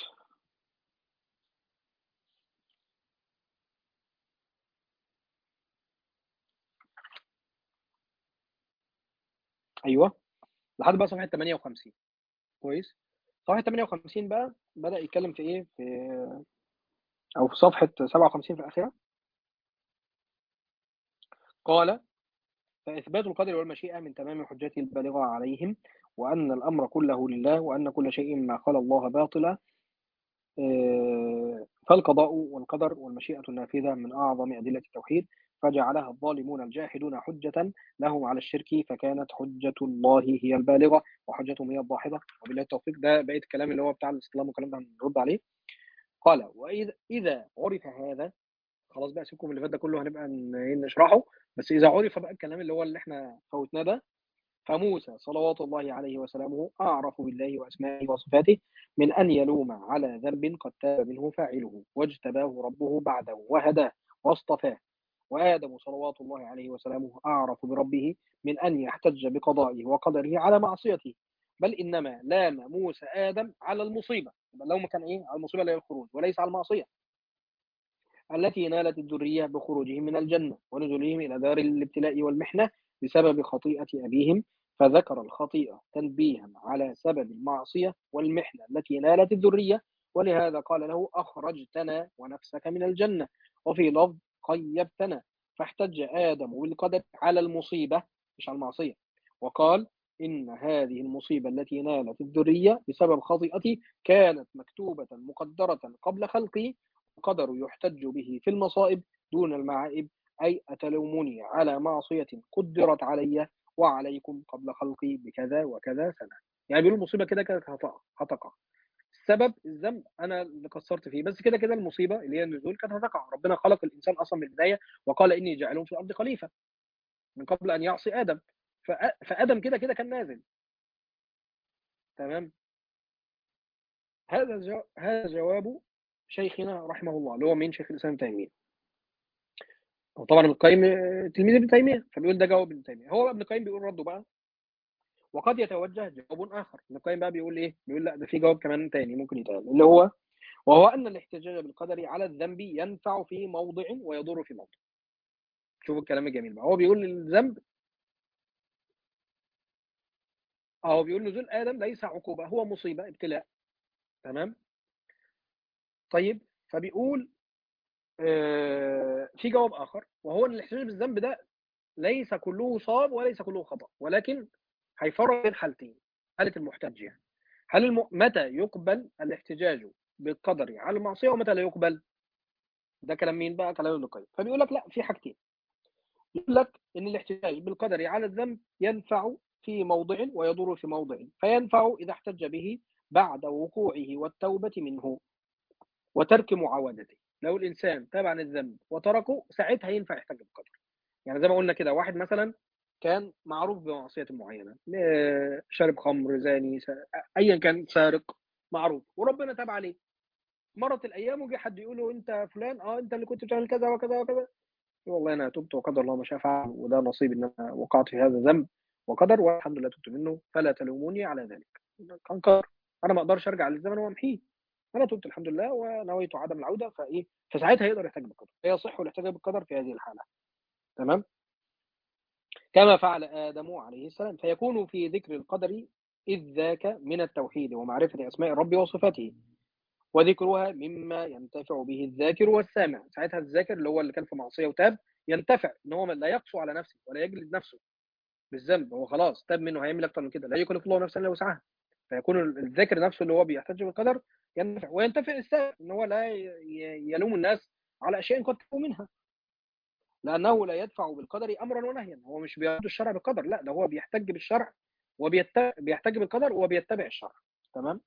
ايوه لحد بقى صفحه 58 كويس صفحه 58 بقى بدا يتكلم في ايه في او في صفحه 57 في اخرها قال فاثبات القدر والمشيئه من تمام حجته البالغه عليهم وان الامر كله لله وان كل شيء ما خلا الله باطلا فالقضاء والقدر والمشيئه النافذه من اعظم ادله التوحيد فجعلها الظالمون الجاحدون حجة لهم على الشرك فكانت حجة الله هي البالغة وحجتهم هي الضاحضة وبالله التوفيق ده بقية الكلام اللي هو بتاع الاستسلام والكلام ده هنرد عليه قال وإذا إذا عرف هذا خلاص بقى سيبكم اللي فات ده كله هنبقى نشرحه بس إذا عرف بقى الكلام اللي هو اللي احنا فوتناه ده فموسى صلوات الله عليه وسلامه أعرف بالله وأسمائه وصفاته من أن يلوم على ذنب قد تاب منه فاعله واجتباه ربه بعده وهداه واصطفاه وآدم صلوات الله عليه وسلامه أعرف بربه من أن يحتج بقضائه وقدره على معصيته بل إنما لام موسى آدم على المصيبة يبقى لو كان إيه على المصيبة اللي هي الخروج وليس على المعصية التي نالت الذرية بخروجهم من الجنة ونزولهم إلى دار الابتلاء والمحنة بسبب خطيئة أبيهم فذكر الخطيئة تنبيها على سبب المعصية والمحنة التي نالت الذرية ولهذا قال له أخرجتنا ونفسك من الجنة وفي لفظ قيبتنا فاحتج آدم بالقدر على المصيبة مش على المعصية وقال إن هذه المصيبة التي نالت الذرية بسبب خطيئتي كانت مكتوبة مقدرة قبل خلقي القدر يحتج به في المصائب دون المعائب أي أتلومني على معصية قدرت علي وعليكم قبل خلقي بكذا وكذا سنة يعني بيقولوا المصيبة كده كده هتقع السبب الذنب انا اللي قصرت فيه بس كده كده المصيبه اللي هي النزول كانت هتقع ربنا خلق الانسان اصلا من البدايه وقال اني جاعل في الارض خليفه من قبل ان يعصي ادم فادم كده كده كان نازل تمام هذا جو... هذا جواب شيخنا رحمه الله اللي هو مين شيخ الاسلام ابن تيميه وطبعا ابن القيم تلميذ ابن تيميه فبيقول ده جواب ابن تيميه هو ابن القيم بيقول رده بقى وقد يتوجه جواب اخر ابن القيم بقى بيقول ايه بيقول لا ده في جواب كمان تاني ممكن يتقال اللي هو وهو ان الاحتجاج بالقدر على الذنب ينفع في موضع ويضر في موضع شوفوا الكلام الجميل بقى هو بيقول الذنب هو بيقول نزول ادم ليس عقوبه هو مصيبه ابتلاء تمام طيب فبيقول آه في جواب اخر وهو ان الاحتجاج بالذنب ده ليس كله صواب وليس كله خطا ولكن هيفرق بين حالتين حاله المحتج يعني هل الم... متى يقبل الاحتجاج بالقدر على المعصيه ومتى لا يقبل ده كلام مين بقى كلام ابن القيم فبيقول لك لا في حاجتين يقول لك ان الاحتجاج بالقدر على الذنب ينفع في موضع ويضر في موضع فينفع اذا احتج به بعد وقوعه والتوبه منه وترك معاودته لو الانسان تاب عن الذنب وتركه ساعتها ينفع يحتج بالقدر يعني زي ما قلنا كده واحد مثلا كان معروف بمعصيه معينه شارب خمر زاني ايا كان سارق معروف وربنا تاب عليه مرت الايام وجه حد يقول له انت فلان اه انت اللي كنت بتعمل كذا وكذا وكذا والله انا تبت وقدر الله ما شاء فعل وده نصيب ان انا وقعت في هذا الذنب وقدر والحمد لله تبت منه فلا تلوموني على ذلك كان قدر انا ما اقدرش ارجع للزمن وامحيه انا تبت الحمد لله ونويت عدم العوده فايه فساعتها يقدر يحتاج بالقدر فيصح الاحتجاج بالقدر في هذه الحاله تمام كما فعل ادم عليه السلام فيكون في ذكر القدر اذ ذاك من التوحيد ومعرفه اسماء الرب وصفاته وذكرها مما ينتفع به الذاكر والسامع ساعتها الذاكر اللي هو اللي كان في معصيه وتاب ينتفع ان هو لا يقسو على نفسه ولا يجلد نفسه بالذنب هو خلاص تاب منه هيعمل اكتر من كده لا يكلف الله نفسا الا وسعها فيكون الذاكر نفسه اللي هو بيحتج بالقدر ينتفع وينتفع السامع ان هو لا يلوم الناس على اشياء قد تكون منها لانه لا يدفع بالقدر امرا ونهيا هو مش بيرد الشرع بالقدر لا ده هو بيحتج بالشرع وبيحتج بالقدر وبيتبع الشرع تمام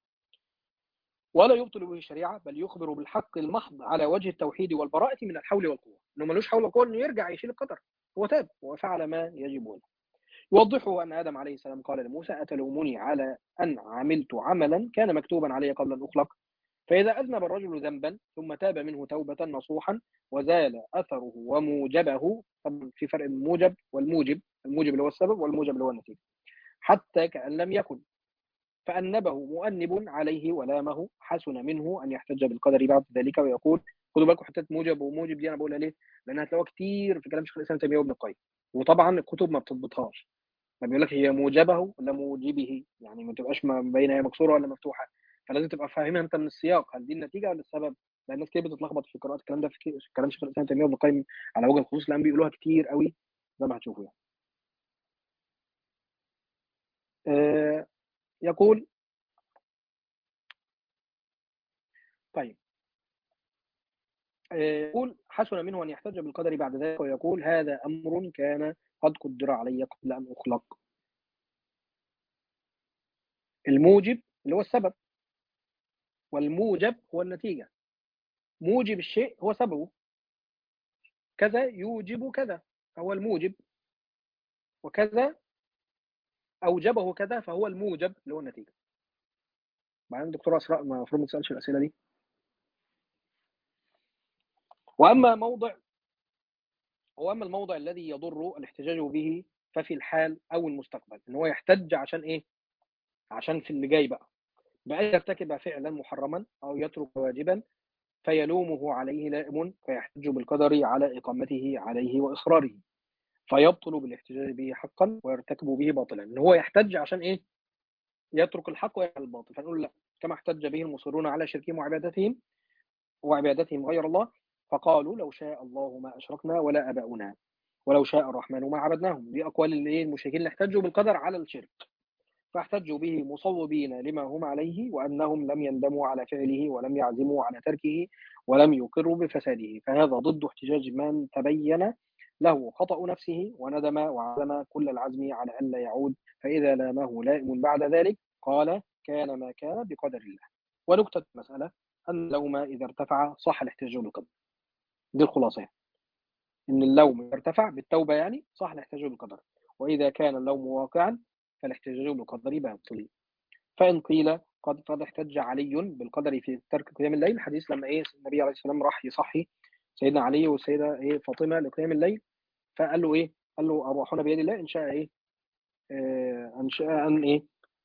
ولا يبطل به الشريعه بل يخبر بالحق المحض على وجه التوحيد والبراءه من الحول والقوه انه ملوش حول وقوه انه يرجع يشيل القدر هو تاب وفعل ما يجب له يوضحه ان ادم عليه السلام قال لموسى اتلومني على ان عملت عملا كان مكتوبا علي قبل ان اخلق فاذا اذنب الرجل ذنبا ثم تاب منه توبه نصوحا وزال اثره وموجبه طبعا في فرق الموجب والموجب الموجب اللي هو السبب والموجب اللي هو النتيجه حتى كان لم يكن فأنبه مؤنب عليه ولامه حسن منه أن يحتج بالقدر بعد ذلك ويقول خدوا بالكم حتة موجب وموجب دي أنا بقولها ليه؟ لأنها هتلاقوها كتير في كلام شيخ الإسلام تيمية وابن القيم وطبعا الكتب ما بتضبطهاش ما بيقول لك هي موجبه ولا موجبه يعني ما تبقاش مبينه هي مكسوره ولا مفتوحه فلازم تبقى فاهمها انت من السياق هل دي النتيجه ولا السبب؟ لان الناس كتير بتتلخبط في قراءه الكلام ده في كلام شيخ الاسلام تيميه وابن القيم على وجه الخصوص لان بيقولوها كتير قوي زي ما هتشوفوا يعني. آه يقول طيب يقول حسن منه أن يحتج بالقدر بعد ذلك ويقول هذا أمر كان قد قدر علي قبل أن أخلق الموجب اللي هو السبب والموجب هو النتيجة موجب الشيء هو سببه كذا يوجب كذا فهو الموجب وكذا أوجبه كذا فهو الموجب اللي هو النتيجة بعدين دكتور أسراء المفروض ما تسألش الأسئلة دي وأما موضع واما الموضع الذي يضر الاحتجاج به ففي الحال او المستقبل ان هو يحتج عشان ايه عشان في اللي جاي بقى بأن يرتكب فعلا محرما او يترك واجبا فيلومه عليه لائم فيحتج بالقدر على اقامته عليه واصراره فيبطل بالاحتجاج به حقا ويرتكب به باطلا ان هو يحتج عشان ايه يترك الحق ويفعل الباطل فنقول لا كما احتج به المصرون على شركهم وعبادتهم وعبادتهم غير الله فقالوا لو شاء الله ما اشركنا ولا اباؤنا ولو شاء الرحمن ما عبدناهم دي اقوال الايه المشركين اللي احتجوا بالقدر على الشرك فاحتجوا به مصوبين لما هم عليه وانهم لم يندموا على فعله ولم يعزموا على تركه ولم يقروا بفساده فهذا ضد احتجاج من تبين له خطأ نفسه وندم وعزم كل العزم على ألا يعود فإذا لامه لائم بعد ذلك قال كان ما كان بقدر الله ونكتة المسألة أن اللوم إذا ارتفع صح الاحتجاج بالقدر دي الخلاصة يعني. إن اللوم إذا ارتفع بالتوبة يعني صح الاحتجاج بالقدر وإذا كان اللوم واقعا فالاحتجاج بالقدر باطل فإن قيل قد قد احتج علي بالقدر في ترك قيام الليل الحديث لما ايه النبي عليه الصلاه والسلام راح يصحي سيدنا علي والسيده ايه فاطمه لقيام الليل فقال له ايه؟ قال له ارواحنا بيد الله ان شاء ايه؟ آه ان شاء ان ايه؟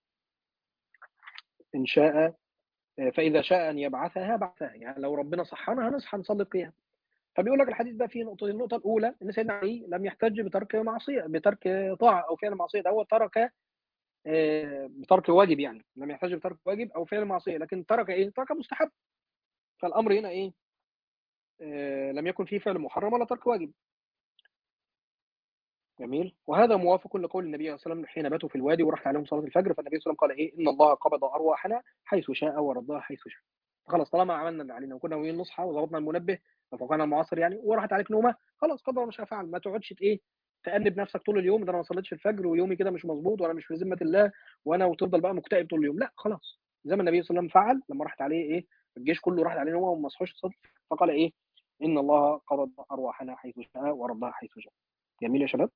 ان شاء آه فاذا شاء ان يبعثها بعثها يعني لو ربنا صحانا هنصحى نصلي القيام فبيقول لك الحديث ده فيه نقطتين النقطه الاولى ان سيدنا علي لم يحتج بترك معصيه بترك طاعه او فعل معصيه ده هو ترك آه بترك واجب يعني لم يحتج بترك واجب او فعل معصيه لكن ترك ايه؟ ترك مستحب فالامر هنا ايه؟ آه لم يكن فيه فعل محرم ولا ترك واجب جميل وهذا موافق لقول النبي صلى الله عليه وسلم حين باتوا في الوادي وراحت عليهم صلاه الفجر فالنبي صلى الله عليه وسلم قال ايه ان الله قبض ارواحنا حيث شاء وردها حيث شاء خلاص طالما عملنا اللي علينا وكنا ناويين نصحى وظبطنا المنبه وفوقنا المعاصر يعني وراحت عليك نومه خلاص قدر ما شاء فعل ما تقعدش ايه تأنب نفسك طول اليوم ده انا ما صليتش الفجر ويومي كده مش مظبوط وانا مش في ذمه الله وانا وتفضل بقى مكتئب طول اليوم لا خلاص زي ما النبي صلى الله عليه وسلم فعل لما راحت عليه ايه الجيش كله راحت عليه نومه وما صحوش الصبح فقال ايه ان الله قبض ارواحنا حيث شاء وردها حيث شاء جميل يا شباب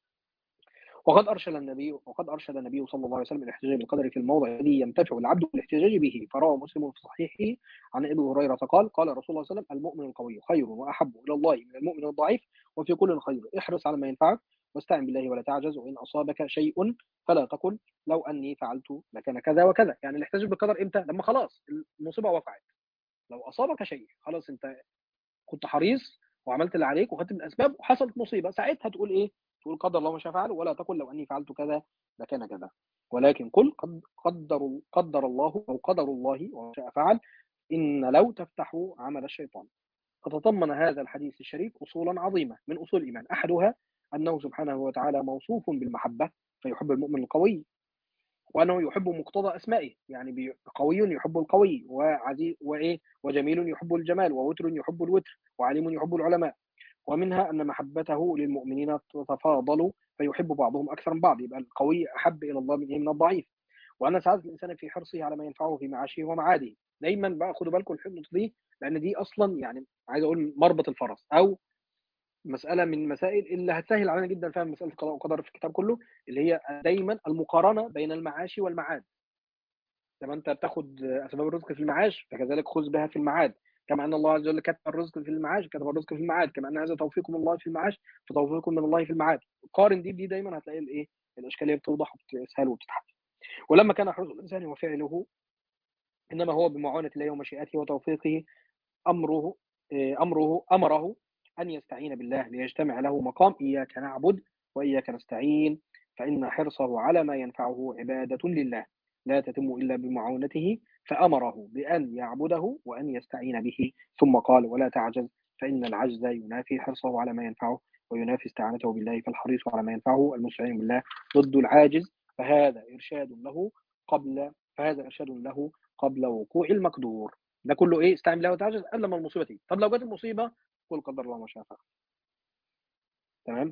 وقد ارشد النبي وقد ارشد النبي صلى الله عليه وسلم الاحتجاج بالقدر في الموضع الذي ينتفع العبد بالاحتجاج به فروى مسلم في صحيحه عن ابي هريره قال قال رسول الله صلى الله عليه وسلم المؤمن القوي خير واحب الى الله من المؤمن الضعيف وفي كل خير احرص على ما ينفعك واستعن بالله ولا تعجز وان اصابك شيء فلا تقل لو اني فعلت لكان كذا وكذا يعني الاحتجاج بالقدر امتى لما خلاص المصيبه وقعت لو اصابك شيء خلاص انت كنت حريص وعملت اللي عليك وخدت بالاسباب وحصلت مصيبه ساعتها تقول ايه تقول قدر الله ما شاء فعل ولا تقل لو اني فعلت كذا لكان كذا ولكن قل قد قدر قدر الله او قدر الله وما شاء فعل ان لو تفتح عمل الشيطان فتضمن هذا الحديث الشريف اصولا عظيمه من اصول الايمان احدها انه سبحانه وتعالى موصوف بالمحبه فيحب المؤمن القوي وانه يحب مقتضى اسمائه يعني قوي يحب القوي وعزيز وايه وجميل يحب الجمال ووتر يحب الوتر وعليم يحب العلماء ومنها ان محبته للمؤمنين تتفاضل فيحب بعضهم اكثر من بعض يبقى القوي احب الى الله من من الضعيف وان سعاده الانسان في حرصه على ما ينفعه في معاشه ومعاده دايما بقى خدوا بالكم النقطه دي لان دي اصلا يعني عايز اقول مربط الفرس او مساله من المسائل اللي هتسهل علينا جدا فهم مساله القضاء والقدر في الكتاب كله اللي هي دايما المقارنه بين المعاش والمعاد لما انت بتاخد اسباب الرزق في المعاش فكذلك خذ بها في المعاد كما ان الله عز وجل كتب الرزق في المعاش كتب الرزق في المعاد كما ان هذا توفيق من الله في المعاش فتوفيق من الله في المعاد قارن دي بدي دايما هتلاقي الايه الاشكاليه بتوضح وبتسهل وبتتحل ولما كان حرص الانسان وفعله انما هو بمعاونه الله ومشيئته وتوفيقه امره امره امره ان يستعين بالله ليجتمع له مقام اياك نعبد واياك نستعين فان حرصه على ما ينفعه عباده لله لا تتم الا بمعونته فامره بان يعبده وان يستعين به ثم قال ولا تعجز فان العجز ينافي حرصه على ما ينفعه وينافي استعانته بالله فالحريص على ما ينفعه المستعين بالله ضد العاجز فهذا ارشاد له قبل فهذا ارشاد له قبل وقوع المقدور ده كله ايه استعين بالله وتعجز الا ما المصيبه تيجي طب لو جت المصيبه قل قدر الله ما شاء فعل تمام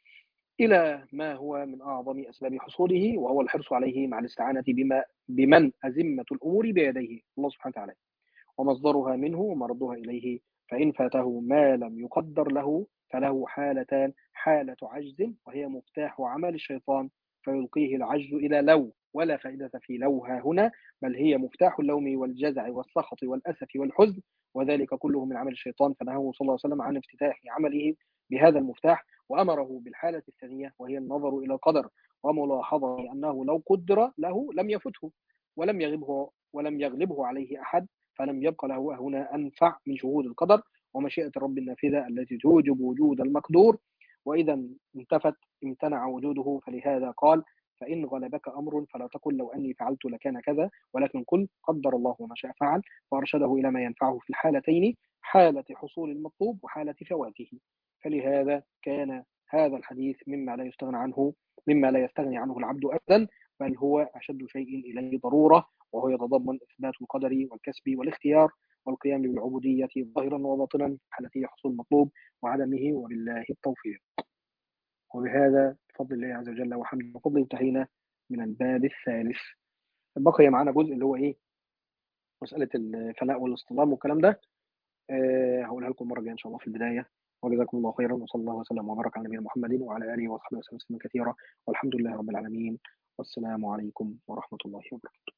إلى ما هو من أعظم أسباب حصوله وهو الحرص عليه مع الاستعانة بما بمن أزمة الأمور بيديه الله سبحانه وتعالى ومصدرها منه ومردها إليه فإن فاته ما لم يقدر له فله حالتان حالة عجز وهي مفتاح عمل الشيطان فيلقيه العجز إلى لو ولا فائدة في لوها هنا بل هي مفتاح اللوم والجزع والسخط والأسف والحزن وذلك كله من عمل الشيطان فنهاه صلى الله عليه وسلم عن افتتاح عمله بهذا المفتاح وأمره بالحالة الثانية وهي النظر إلى القدر وملاحظة أنه لو قدر له لم يفته ولم يغلبه ولم يغلبه عليه أحد فلم يبق له هنا أنفع من شهود القدر ومشيئة الرب النافذة التي توجب وجود المقدور وإذا انتفت امتنع وجوده فلهذا قال فإن غلبك أمر فلا تقل لو أني فعلت لكان كذا ولكن قل قدر الله ما شاء فعل وأرشده إلى ما ينفعه في الحالتين حالة حصول المطلوب وحالة فواته فلهذا كان هذا الحديث مما لا يستغنى عنه مما لا يستغني عنه العبد أبدا بل هو أشد شيء إليه ضرورة وهو يتضمن إثبات القدر والكسب والاختيار والقيام بالعبودية ظاهرا وباطنا حالتي حصول المطلوب وعدمه وبالله التوفيق وبهذا بفضل الله عز وجل وحمده وفضله انتهينا من الباب الثالث بقي معانا جزء اللي هو ايه مسألة الفناء والاصطدام والكلام ده أه هقولها لكم مرة جاية إن شاء الله في البداية وجزاكم الله خيرا وصلى الله وسلم وبارك على نبينا محمد وعلى آله وصحبه وسلم كثيرا والحمد لله رب العالمين والسلام عليكم ورحمة الله وبركاته